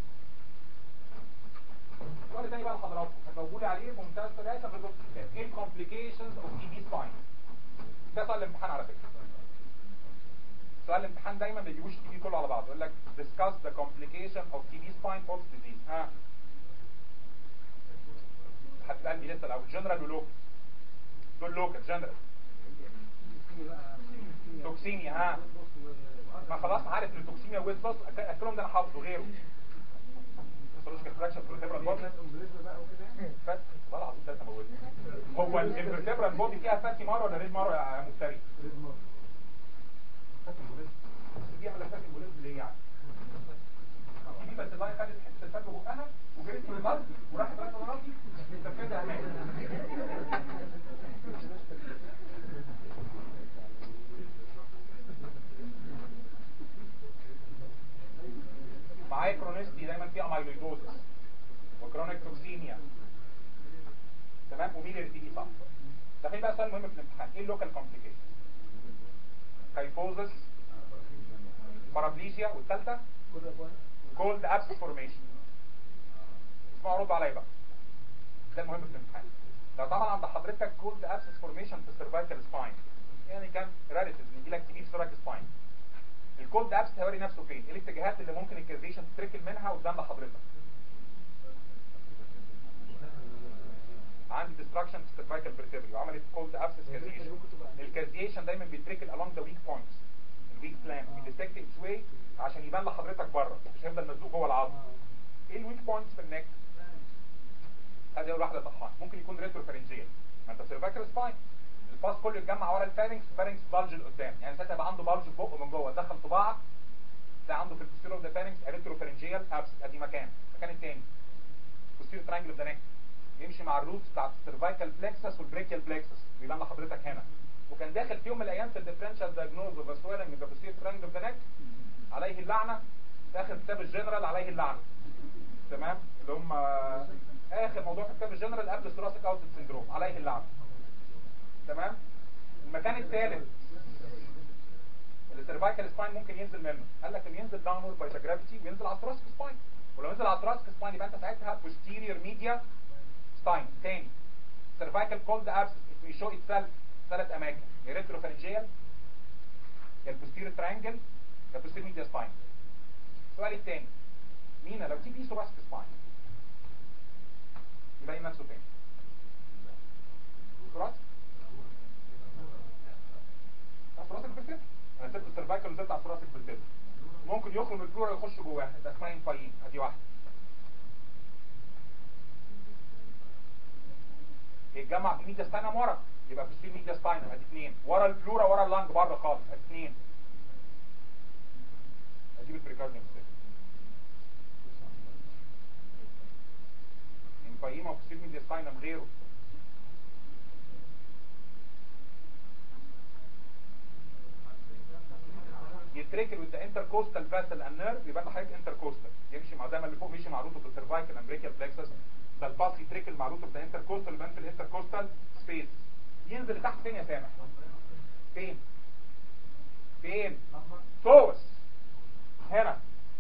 سؤال تاني بقى لحضراتكم هتجاوبوا لي عليه بمنتهى السلاسه في الكتاب ايه الكومبليكيشنز اوف تي بي سباين ده سؤال الامتحان على فكره سؤال الامتحان دايما ما بيجيبوش تي بي كله على بعض يقول لك discuss the complication of TB spine fold disease ها هتسال لي لسه الاول جنرال ولوكال دول لوكال جنرال توكسيميا ها ما خلاص عارف ان التوكسيميا ويز بص اكلهم ده انا حافظه غيره مش كفراكشن في الفيبرال بودي فات والله العظيم ده موتني هو الفيبرال بودي فيها فاتي مارو ولا ريد مارو يا مفتري فاتي مولد دي عملت فاتي مولد ليه يعني دي بس الله خدت حته الفات بقها وجريت من الارض وراحت رايحه مراتي نفذها هناك معايا كرونيستي دايما فيها اميلويدوزس وكرونيك توكسيميا تمام ومين اللي تيجي صح ده في بقى سؤال مهم في الامتحان ايه اللوكال كومبليكيشن كايفوزس بارابليزيا والثالثه كولد ابس فورميشن اسمعوا رد عليا بقى ده المهم في الامتحان لو طبعا عند حضرتك كولد ابس فورميشن في السيرفايكال سباين يعني كان ريلاتيف يجي لك تي في سيرفايكال سباين الكولد ابس هيوري نفسه فين ايه الاتجاهات اللي ممكن الكازيشن تتركل منها قدام لحضرتك عندي ديستراكشن في السيرفايكال فيرتبري وعملت كولد ابسس كازيشن الكازيشن دايما بيتركل along the weak points الويك بلان بيديتكت اتس واي عشان يبان لحضرتك بره مش هيفضل مزوق جوه العظم ايه الويك بوينتس في النك ادي اول واحده طحان ممكن يكون ريتروفرنجيال ما انت سيرفايكال سباين الباس كله يتجمع ورا الفارنكس الفارنكس بالج لقدام يعني ساعتها يبقى عنده بالج في بقه من جوه دخل صباعك ده عنده في البوستيرو اوف ذا فارنكس ريتروفرنجيال ابس ادي مكان المكان الثاني بوستيرو ترانجل اوف ذا نيك يمشي مع الروتس بتاعت السيرفايكال بلكسس والبريكيال بلكسس بيبان لحضرتك هنا وكان داخل في يوم من الايام في الديفرنشال دايجنوز اوف سويلنج ذا بوستيرو ترانجل اوف ذا نيك عليه اللعنه في اخر كتاب الجنرال عليه اللعنه تمام اللي هم اخر موضوع في كتاب الجنرال قبل الثوراسيك اوتلت سندروم عليه اللعنه تمام المكان الثالث السيرفايكال سباين ممكن ينزل منه قال لك انه ينزل داونورد باي ذا جرافيتي وينزل على الثوراسيك سباين ولو نزل على الثراسك سباين يبقى انت ساعتها posterior media spine تاني cervical cold abscess it may show itself ثلاث اماكن يا retropharyngeal يا البوستيريور ترانجل يا posterior media spine السؤال الثاني مينا لو تي بي ثوراسك سباين يبين نفسه فين؟ ثوراسك ثوراسك بالتب انا سبت السيرفايكال ونزلت على ثوراسك بالتب ممكن يخرج من البلورا ويخش جواها ده اسمها انفاين ادي واحده يتجمع في الميديا ستاينم ورا يبقى في السيل ميديا ستاينم ادي اثنين ورا البلورا ورا اللانج بره خالص ادي اثنين اجيب البريكارديوم انفايما وفي السيل ميديا ستاينم غيره يتركل with the intercostal vessel and nerve يبقى حضرتك intercostal يمشي مع زي ما اللي فوق مشي مع روتو بالسيرفايكال امبريكال plexus ده الباس يتركل مع روتو بتاع intercostal يبقى في الانتركوستال سبيس ينزل لتحت فين يا سامح؟ فين؟ فين؟ سوس هنا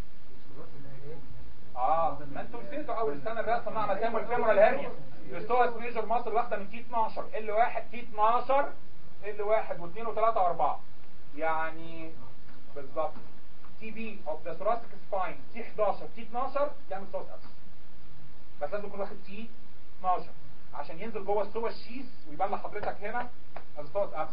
اه ما انتوا نسيتوا اول سنه الرسم مع مسام والفيمورال هيرنيا السوس ميجر مصر واخده من تي 12 ال 1 تي 12 ال 1 و2 و3 و4 يعني بالظبط تي بي اوف ذا ثوراسيك سباين تي 11 تي 12 يعمل سوس ابس بس لازم يكون واخد تي 12 عشان ينزل جوه السوى الشيس ويبان لحضرتك هنا از سوس ابس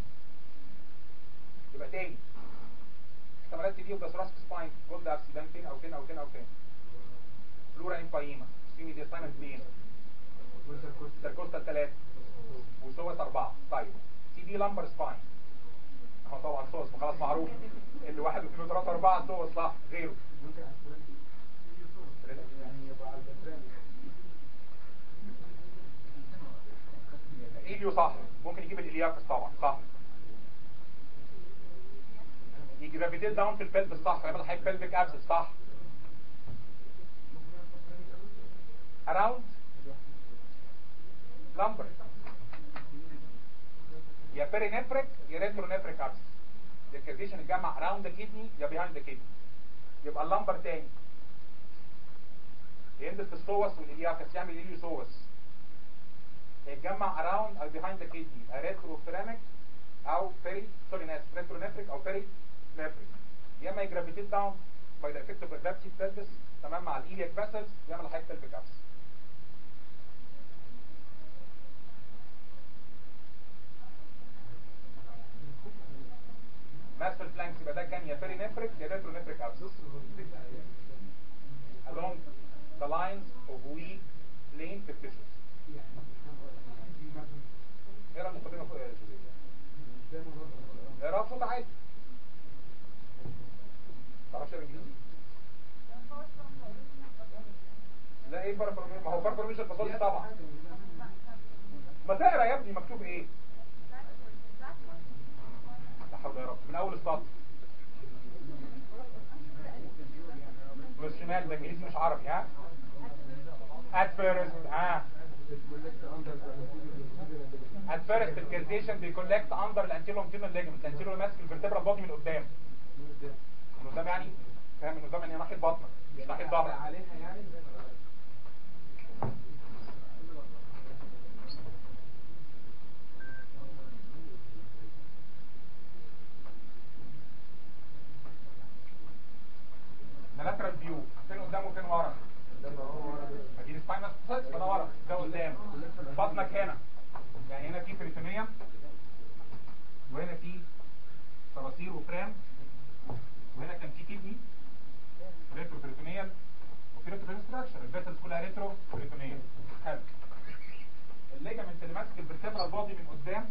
يبقى تاني احتمالات تي بي اوف ذا ثوراسيك سباين جولد ابس يبان فين او فين او فين او فين فلورا انفايما سيمي دي ساينس اثنين تركوستا ثلاثة وسوس أربعة طيب تي بي لامبر سباين هو طبعا صوص خلاص معروف اللي واحد واثنين وثلاثة أربعة صوص صح غيره ممكن اسبرين يعني يبقى على البتران إيليو صح ممكن يجيب الإلياكس طبعا صح يجي جرافيتيت داون في البلب صح يعمل حاجة بلبك ابسس صح around lumbar يا بيرينفريك يا ريترونفريك ابسس الكازيشن اتجمع around the kidney يا behind the kidney يبقى اللمبر تاني ينزل في السوس والإلياكس يعمل إليو سوس يتجمع around او behind the kidney يبقى ريتروفرينك او بيري سوري ناس ريترونفريك او بيري نفريك يا اما يجرافيتيت داون باي ذا افكت اوف جرافيتي بلبس تمام مع الايلياك فاسلز يعمل حاجه بلبك ابس ماسل فلانكس يبقى ده كان يا بيري نفريك يا ريترونفريك ابس along the lines of weak plain fictitious اقرا المقدمه فوق يا جوزيه اقرا بصوت عالي تعرفش تقرا انجليزي لا ايه بارا ما هو بارا مش الباثولوجي طبعا ما تقرا يا ابني مكتوب ايه لا حول ولا قوه من اول السطر والشمال ده انجليزي مش عربي ها at first ها at first the causation they collect under the anterior longitudinal ligament الانتيريور ماسك الفرتبرال بودي من قدام من قدام يعني فاهم من قدام يعني ناحيه بطنك مش ناحيه ظهرك عليها يعني lateral view فين قدام وفين ورا ادي السباينال سيرس فده ورا ده قدام بطنك هنا يعني هنا في بريتونيوم وهنا في صراصير وفرام وهنا كان في كدني ريترو بريتونيال وفي ريترو ستراكشر الفيسلز كلها ريترو بريتونيال حلو الليجامنت اللي ماسك الفرتبرال بودي من قدام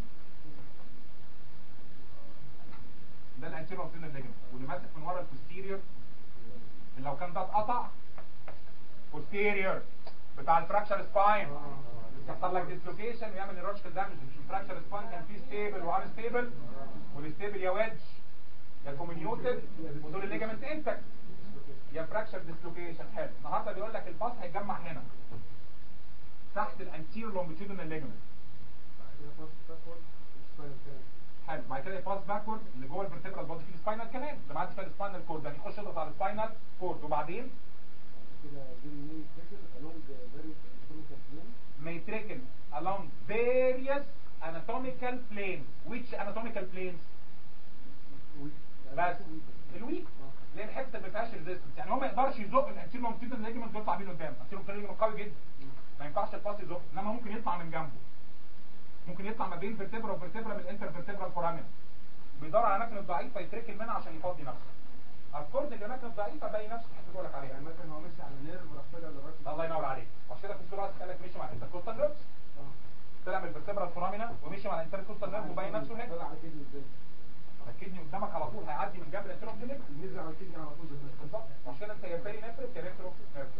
ده الانتيريور اوبتينال ليجامنت واللي ماسك من ورا البوستيريور اللي لو كان ده اتقطع posterior بتاع الفراكشر سباين يحصل لك ديسلوكيشن ويعمل ايروجيكال دامج مش الفراكشر سباين كان فيه ستيبل وان ستيبل والستيبل يا ويدج يا كومينيوتد ودول الليجامنت انتك يا فراكشر ديسلوكيشن حلو النهارده بيقول لك الباص هيتجمع هنا تحت الانتيريور لونجيتودينال ليجامنت حلو بعد كده يباس باكورد اللي جوه الفرتبرال بودي في السباينال كمان اللي بعد فيها السباينال كورد يعني يخش يضغط على السباينال كورد وبعدين كده بين مين فكر along various anatomical plane may trickle along various anatomical planes which anatomical planes بس الويك اللي هي الحته اللي ما فيهاش ريزيستنس يعني هو ما يقدرش يزق الانتيرو لونجيتودينال ليجمنت ويطلع بيه لقدام الانتيرو لونجيتودينال قوي جدا ما ينفعش الباس يزق انما ممكن يطلع من جنبه ممكن يطلع ما بين فيرتبرا وفيرتبرا من الانتر فيرتبرا الفورامين بيدور على الاماكن الضعيفه يتركل منها عشان يفضي نفسه اكورد الاماكن الضعيفه باقي نفسه الحته اللي بقول لك عليها يعني مثلا هو ماشي على نيرف وراح طلع لغايه الله ينور عليك عشان كده في الصوره قال لك مشي مع الانتركوستال نيرف طلع من الفيرتبرا الفورامينا ومشي مع الانتركوستال نيرف وباين نفسه هناك طلع على كدني ازاي الكدني قدامك على طول هيعدي من جنب الانترو كلينيك نزل على الكدني على طول بالظبط بالظبط عشان كده انت يا بيري نفرت يا نفرو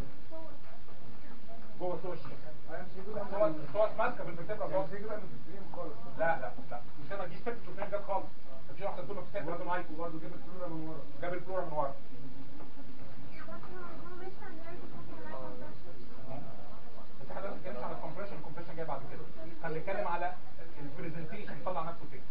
جوه السوش انا مش هيجيبها هو من هو ماسكه في الفيرتبرا يعني مش خالص هيجيبها من السكرين خالص لا لا لا مش كده دي ست سكرين جت خالص مفيش واحده تقول له في سكرين مايك وبرضه جاب الفلورا من ورا جاب الفلورا من ورا بس احنا دلوقتي ما بنتكلمش على الكومبريشن الكومبريشن جاي بعد كده احنا بنتكلم على البرزنتيشن يطلع نفسه فين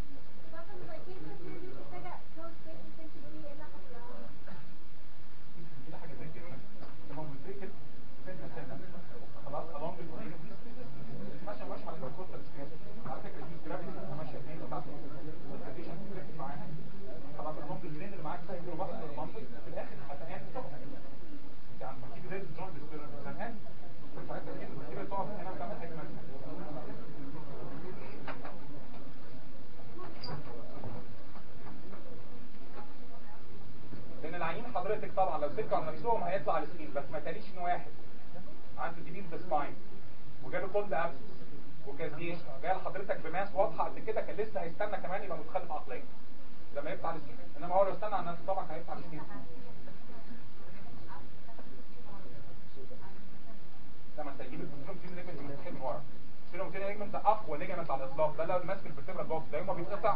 دي حاجه زي كده لما بنتركب سنه سنه خلاص along the line ماشي ماشي على الكوستال سكرين على فكره دي جرافيك ماشيه فين بتاعت البرزنتيشن بتركب معاها خلاص along the line اللي معاك ده يجروا بس المنطق في الاخر هتنام طبعا انت عم تيجي زي الجون بيستيرن زمان كنت ساعتها كده بتسيبها تقف هنا وتعمل حاجه مثلا لان العيين حضرتك طبعا لو سكوا على نفسهم هيطلع على السكين بس ما تانيش ان واحد عنده ديبيل في سباين وجاله كولد ابس وكازيشن جاي لحضرتك بماس واضحه قد كده كان لسه هيستنى كمان يبقى متخلف عقليا لما يطلع على السكين انما هو لو استنى على نفسه طبعا هيطلع على السكين لما انت تجيب البوتنشال ليجمنت المستحيل من ورا البوتنشال ليجمنت ده اقوى ليجمنت على الاطلاق ده لو ماسك الفرتبرا البوكس ده يوم ما بيتقطع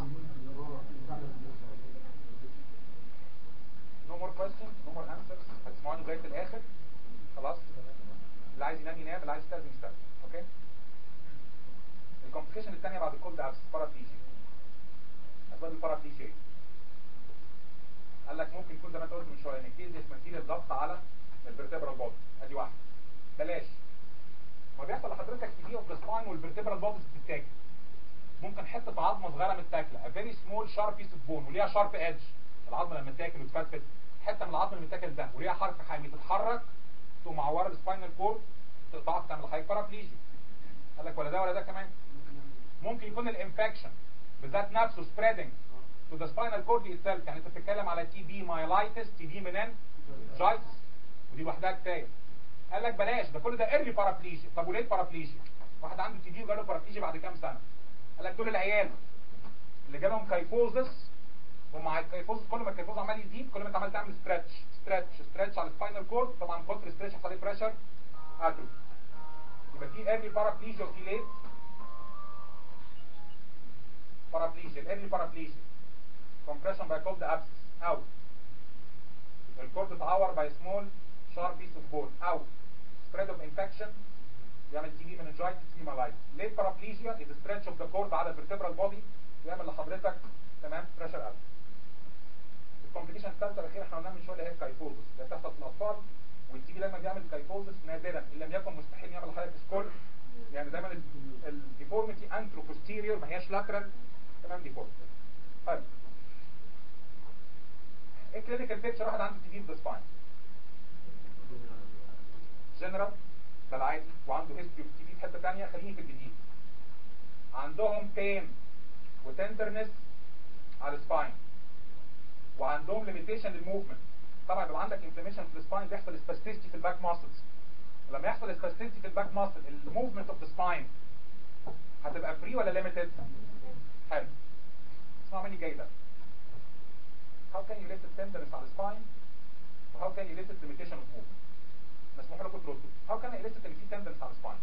no more questions no more answers هتسمعوني لغايه الاخر خلاص اللي عايز ينام ينام اللي عايز يستاذن يستاذن اوكي الكومبليكيشن الثانيه بعد الكولد ابس بارافليجيا اسباب البارافليجيا ايه؟ قال لك ممكن يكون زي ما انت قلت من شويه ان كيز ماتيريال ضغط على الفرتبرال بودي ادي واحده بلاش ما بيحصل لحضرتك تي اوف ذا سباين والفرتبرال بوديز بتتاكل ممكن حته عظمه صغيره متاكله a very small sharp piece of bone وليها شارب ايدج العظمه لما تاكل وتفتفت حته من العظم اللي متاكل ده وليها حرف حامي تتحرك تقوم معوره السباينال كورد تقطعها تعمل حاجه بارابليجيا قال لك ولا ده ولا ده كمان ممكن يكون الانفكشن بالذات نفسه spreading to the spinal cord itself يعني انت بتتكلم على تي بي مايلايتس تي بي منين جايتس ودي لوحدها كفايه قال لك بلاش ده كل ده ايرلي بارابليجيا طب وليه بارابليجيا واحد عنده تي بي وجاله بارابليجيا بعد كام سنه قال لك دول العيال اللي جالهم كايفوزس ومع الكايفوزس كل ما الكايفوز عمال يزيد كل ما انت عمال تعمل ستريتش ستريتش ستريتش على السباينال كورد طبعا كتر ستريتش يحصل عليه بريشر اتروفي يبقى في ايرلي بارابليجيا وفي ليت بارابليجيا الايرلي بارابليجيا compression by cold abscess او الكورد اتعور by small sharp piece of bone او spread of infection يعمل تي بي meningitis تي مالايتس late paraplegia is a stretch of the cord على الvertebral body يعمل لحضرتك تمام pressure out الكومبليكيشن الثالثه الاخيره احنا قلناها من شويه اللي هي الكايفوزس اللي بتحصل في الاطفال والتي بي دايما بيعمل كايفوزس نادرا ان لم يكن مستحيل يعمل لحضرتك سكول يعني دايما الديفورميتي انترو بوستيريور ما هياش لاترال تمام ديفورميتي طيب ايه كلينيكال بيكتشر واحد عنده تي بي في سباين جنرال ده العادي وعنده هيستوري اوف تي بي في حته ثانيه خليني في الجديد عندهم بين وتندرنس على السباين وعندهم ليميتيشن للموفمنت طبعا بيبقى عندك انفلاميشن في السباين بيحصل سباستيستي في الباك ماسلز لما يحصل سباستيستي في الباك ماسل الموفمنت اوف ذا سباين هتبقى فري ولا ليميتد حلو اسمع مني جاي ده how can you limit tenderness على السباين و how can you limit limitation of movement مسموح لكم تردوا how can I elicit ان في tenderness على السباين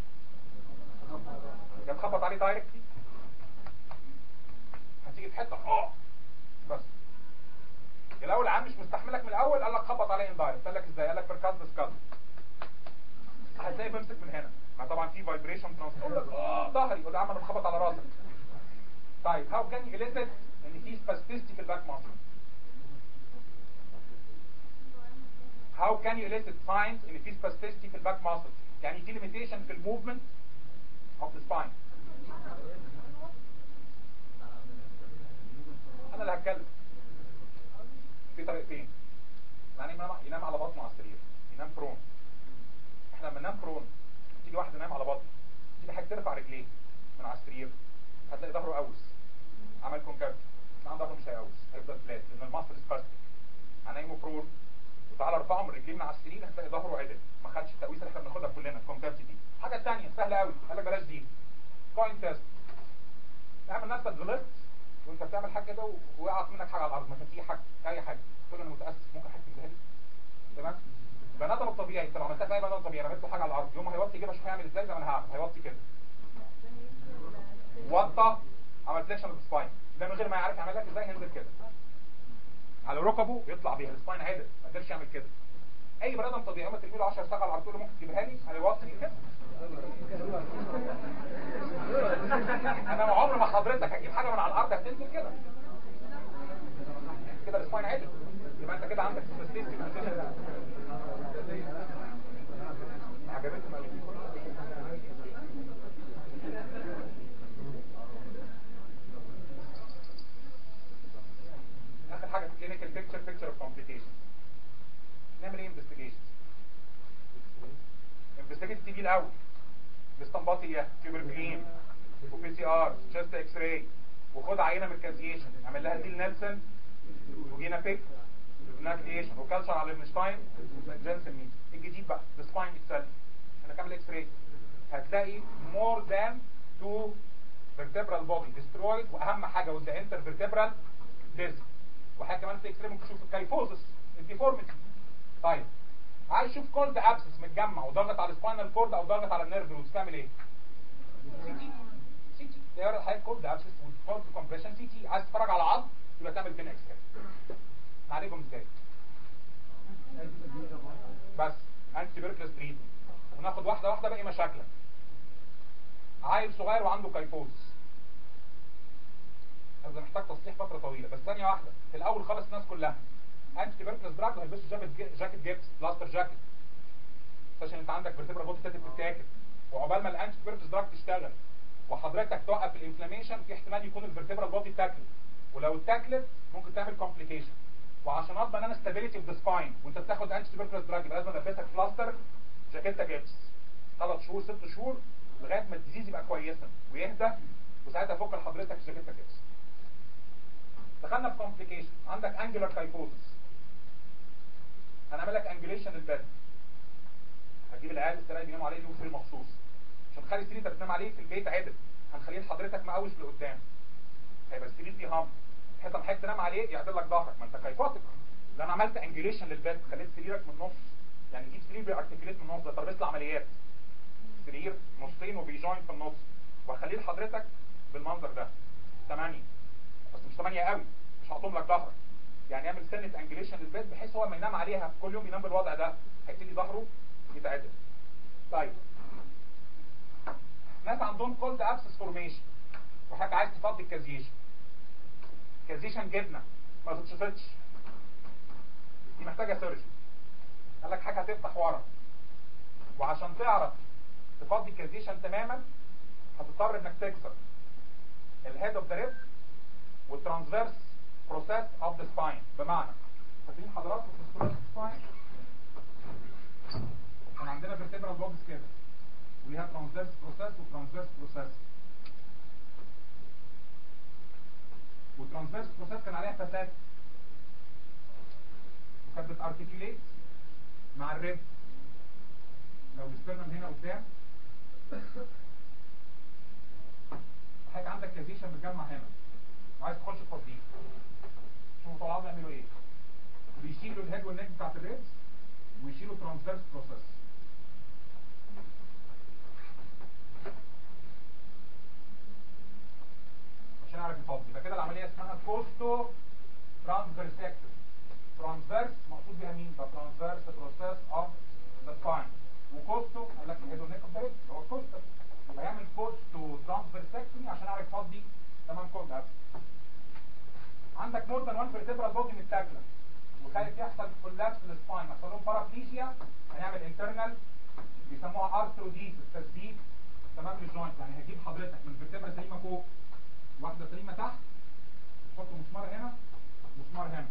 يا تخبط عليه دايركتلي هتيجي في حته اه بس الاول العام مش مستحملك من الاول قال لك خبط عليه اندايركت قال لك ازاي قال لك بركاز ديسكاز هتلاقي بمسك من هنا ما طبعا في فايبريشن يقول لك اه ظهري يقول يا عم انا بخبط على راسك طيب هاو كان يليتد ان في سباستيستي في الباك ماسل how can you elicit signs ان في spasticity في الباك muscle يعني في limitation في الموفمنت of the spine انا اللي هتكلم في طريقتين يعني ينام ينام على بطنه على السرير ينام برون احنا لما ننام برون تيجي واحد ينام على بطنه تيجي حاجه ترفع رجليه من على السرير هتلاقي ظهره قوس عمل كونكاف لا ظهره مش هيقوس هيفضل فلات لان المصل سباستيك هنايمه برون وتعالى ارفعه من رجليه من على السرير هتلاقي ظهره عدل ما خدش التقويسه اللي احنا بناخدها كلنا الكونكافيتي دي حاجه ثانيه سهله قوي قال لك بلاش دي كوين تيست اعمل نفسك غلطت وانت بتعمل حاجه كده وقعت منك حاجه على الارض ما كانش في حاجه اي حاجه تقول انا متاسف ممكن حد يجيبها لي تمام بني ادم الطبيعي انت لو عملتها في اي بني ادم طبيعي رميت له حاجه على الارض يوم ما هيوطي يجيبها شوف هيعمل ازاي زي ما انا هعمل هيوطي كده وطى عمل فليكشن للسباين ده من غير ما يعرف يعمل لك ازاي هينزل كده على ركبه يطلع بيها السباين عدل ما قدرش يعمل كده اي بني ادم طبيعي لما ترمي له 10 ساعه على الارض تقول له ممكن تجيبها لي هيوطي كده انا عمر ما حضرتك هتجيب حاجه من على الارض هتنزل كده كده السباين عدل يبقى انت كده عندك سيستم عجبتكم قوي اخر حاجه في كلينيكال بيكتشر بيكتشر اوف كومبليكيشن نعمل ايه انفستيجيشن انفستيجيت تي بي الاول الاستنباطيه تيوبركلين وبي سي ار تشست اكس راي وخد عينه من الكازيشن اعمل لها ديل نيلسون وجينا بيك ناكليشن وكالشر على ليفنشتاين جنسن ميت الجديد بقى the spine itself انا كامل اكس راي هتلاقي more than two vertebral body destroyed واهم حاجه with the intervertebral disc وحاجه كمان في اكس راي ممكن تشوف الكايفوزس الديفورميتي طيب عايز اشوف كولد ابسس متجمع وضغط على السباينال كورد او ضغط على النيرف روتس تعمل ايه؟ سي تي سي تي ده حاجه كولد ابسس والكولد كومبريشن سي تي عايز تتفرج على عظم يبقى تعمل فين اكس راي نعالجهم ازاي؟ بس انتي بيركلس تريتمنت وناخد واحده واحده باقي مشاكلك عيل صغير وعنده كايفوز هذا محتاج تصليح فتره طويله بس ثانيه واحده في الاول خالص الناس كلها انتي بيركلس دراج وهيلبسوا جاكيت جاكيت جيبس بلاستر جاكيت عشان انت عندك فيرتبرا بودي تاتي بتتاكل وعقبال ما الانتي بيركلس دراج تشتغل وحضرتك توقف الانفلاميشن في احتمال يكون الفيرتبرا بودي اتاكل ولو اتاكلت ممكن تعمل كومبليكيشن وعشان اضمن انا ستابيليتي اوف ذا سباين وانت بتاخد انتي بيركلس دراج يبقى لازم البسك بلاستر جاكيتا جيبس ثلاث شهور ست شهور لغايه ما الديزيز يبقى كويسا ويهدى وساعتها فك لحضرتك الجاكيتا جيبس دخلنا في كومبليكيشن عندك انجلر كايفوزس هنعمل لك انجليشن للبد هتجيب العيال السراير بيناموا عليه له سرير مخصوص عشان تخلي السرير انت بتنام عليه في البيت عدل هنخليه لحضرتك مقوش لقدام هيبقى السرير فيه هام بحيث لما حضرتك تنام عليه يعدل لك ظهرك ما انت كيفاطك لان انا عملت انجليشن للبد خليت سريرك من النص يعني تجيب سرير بيارتكليت من النص ده تربية العمليات سرير نصين وبيجوين في النص واخليه لحضرتك بالمنظر ده 8 بس مش 8 قوي مش هقطم لك ظهرك يعني يعمل سنة انجليشن للبيت بحيث هو لما ينام عليها كل يوم ينام بالوضع ده هيبتدي ظهره يتعدل طيب ناس عندهم كولد ابسس فورميشن وحاجة عايز تفضي الكازيشن كازيشن جبنة ما تتشفتش دي محتاجة سيرجن قال لك حاجة هتفتح ورا وعشان تعرف تفضي الكازيشن تماما هتضطر انك تكسر الهيد اوف ذا ريب والترانسفيرس بروسيس اوف ذا سباين بمعنى فاكرين حضراتكم في السباين سباين كان عندنا فيرتبرال بوكس كده وليها ترانسفيرس بروسيس وترانسفيرس بروسيس والترانسفيرس بروسيس كان عليها فساد وكانت بتارتيكيوليت مع الريب لو السبرمم هنا قدام حضرتك عندك كازيشن متجمع هنا وعايز تخش تفضيه شوفوا طلعوا بيعملوا ايه بيشيلوا الهيد والنيك بتاعت الريبس ويشيلوا ترانسفيرس بروسيس عشان يعرف يفضي يبقى كده العمليه اسمها كوستو ترانسفيرسكتور ترانسفيرس مقصود بيها مين؟ ده ترانسفيرس بروسيس اوف ذا سباين وكوستو قال لك الهيد والنيك اوف ذا ريبس اللي هو الكوستو يبقى يعمل كوستو ترانسفيرسكتومي عشان يعرف يفضي تمام كود ابس عندك مور ذان 1 فيرتبرال بودي متاكله وخايف يحصل كولابس للسباين يحصل لهم بارابليجيا فيرتبرال بيسموها ارثروديس التثبيت تمام للجوينت يعني هجيب حضرتك من فيرتبرا سليمه فوق واحده سليمه تحت تحط مسمار هنا مسمار هنا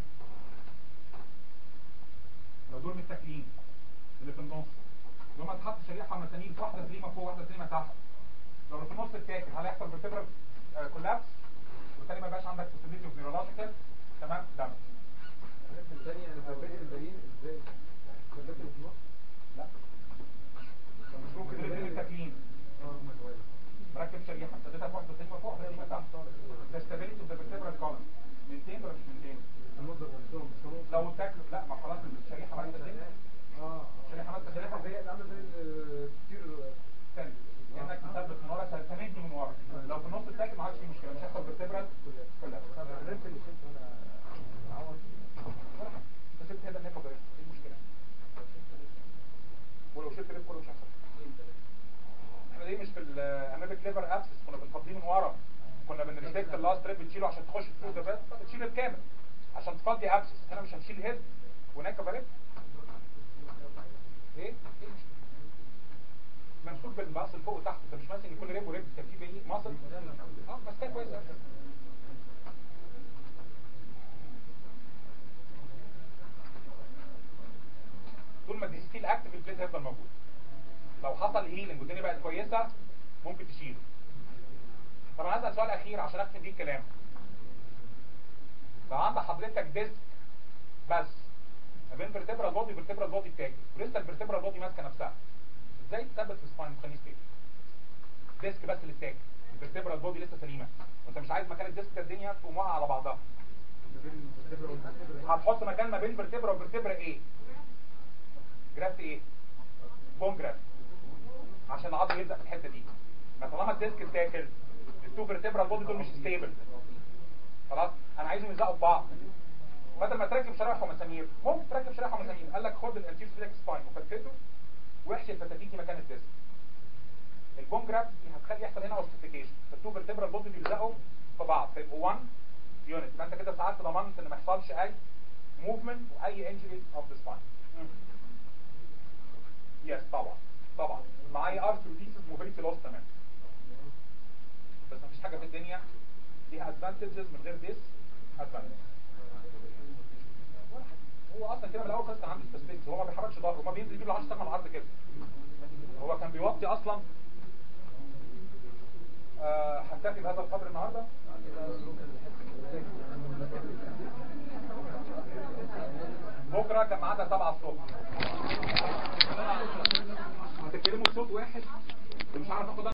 لو دول متاكلين اللي في النص لما تحط شريحه مسامير واحده سليمه فوق واحده سليمه تحت لو اللي في النص اتاكل هل هيحصل فيرتبرال كولابس وبالتالي ما يبقاش عندك possibility of neurological تمام دامج الثانية انا ثبت الباقيين ازاي؟ ثبت اللي في النص؟ لا المفروض كده الاثنين متاكلين اه هم كويس مركب شريحه ابتديتها في واحده سليمه فوق واحده سليمه تحت ده stability of the vertebral column من 200 ولا مش من 200 المصدر نفسهم بس هم لو اتاكلوا لا ما خلاص الشريحه ما انت اه شريحه ما انت شريحة شريحه زي عامل زي الكتير ثاني كانك مثبت من ورا تمدي من ورا لو في النص اتاكل ما عادش فيه مشكله مش هيحصل vertebral كلها الرمت اللي شلته انا عوض ولا حاجه انت سبت هذا النيكو ايه المشكله ولو شلت ريب كله مش هيحصل احنا ليه مش في الامامك ليفر ابسس كنا بنفضيه من ورا كنا بنريسبكت اللاست ريب بتشيله عشان تخش تسوق ده بس بتشيله بكامل عشان تفضي ابسس هنا مش هنشيل هيد وناك ريب ايه ايه المشكله ممسوك بالمصل فوق وتحت انت مش ماسك ان كل ريب وريب كان فيه بايه مصل اه بس كان كويس أوي. طول ما الديستيل اكتف البليت هيفضل موجود لو حصل هيلنج والدنيا بقت كويسه ممكن تشيله طب انا هسال سؤال اخير عشان اختم بيه الكلام لو عند حضرتك ديسك بس ما بين فيرتبرال بودي وفيرتبرال بودي بتاعك ولسه الفيرتبرال بودي ماسكه نفسها ازاي تثبت في السباين تخليه ستيبل ديسك بس اللي اتاكل الفيرتبرال بودي لسه سليمه وانت مش عايز مكان الديسك ده الدنيا تقوم واقعه على بعضها هتحط مكان ما بين فيرتبرا وفيرتبرا ايه جرافت ايه بون جرافت عشان العظم يلزق في الحته دي ما طالما الديسك اتاكل التو فيرتبرا البودي دول مش ستيبل خلاص انا عايزهم يلزقوا في بعض بدل ما تركب شرايح ومسامير ممكن تركب شرايح ومسامير قال لك خد الانتير سليك سباين وفتته واحشي الفتافيت دي مكان الديسك البون جرافت دي هتخلي يحصل هنا اوستيفيكيشن التو فيرتبرا البودي بيلزقوا في بعض فيبقوا 1 يونت يبقى انت كده ساعات ضمنت ان ما يحصلش اي موفمنت واي انجري اوف ذا سباين يس طبعا طبعا معايا ارثروبيسز موبيليتي لوس تمام بس مفيش حاجه في الدنيا ليها ادفانتجز من غير ديس ادفانتج هو اصلا كده من الاول خالص كان عنده سبيس هو ما بيحركش ظهره ما بينزل يجيب له 10 سنه العرض كده هو كان بيوطي اصلا آه، هنكتفي بهذا القدر النهارده بكره كان ميعادنا 7 الصبح هتتكلموا بصوت واحد ومش عارف اخد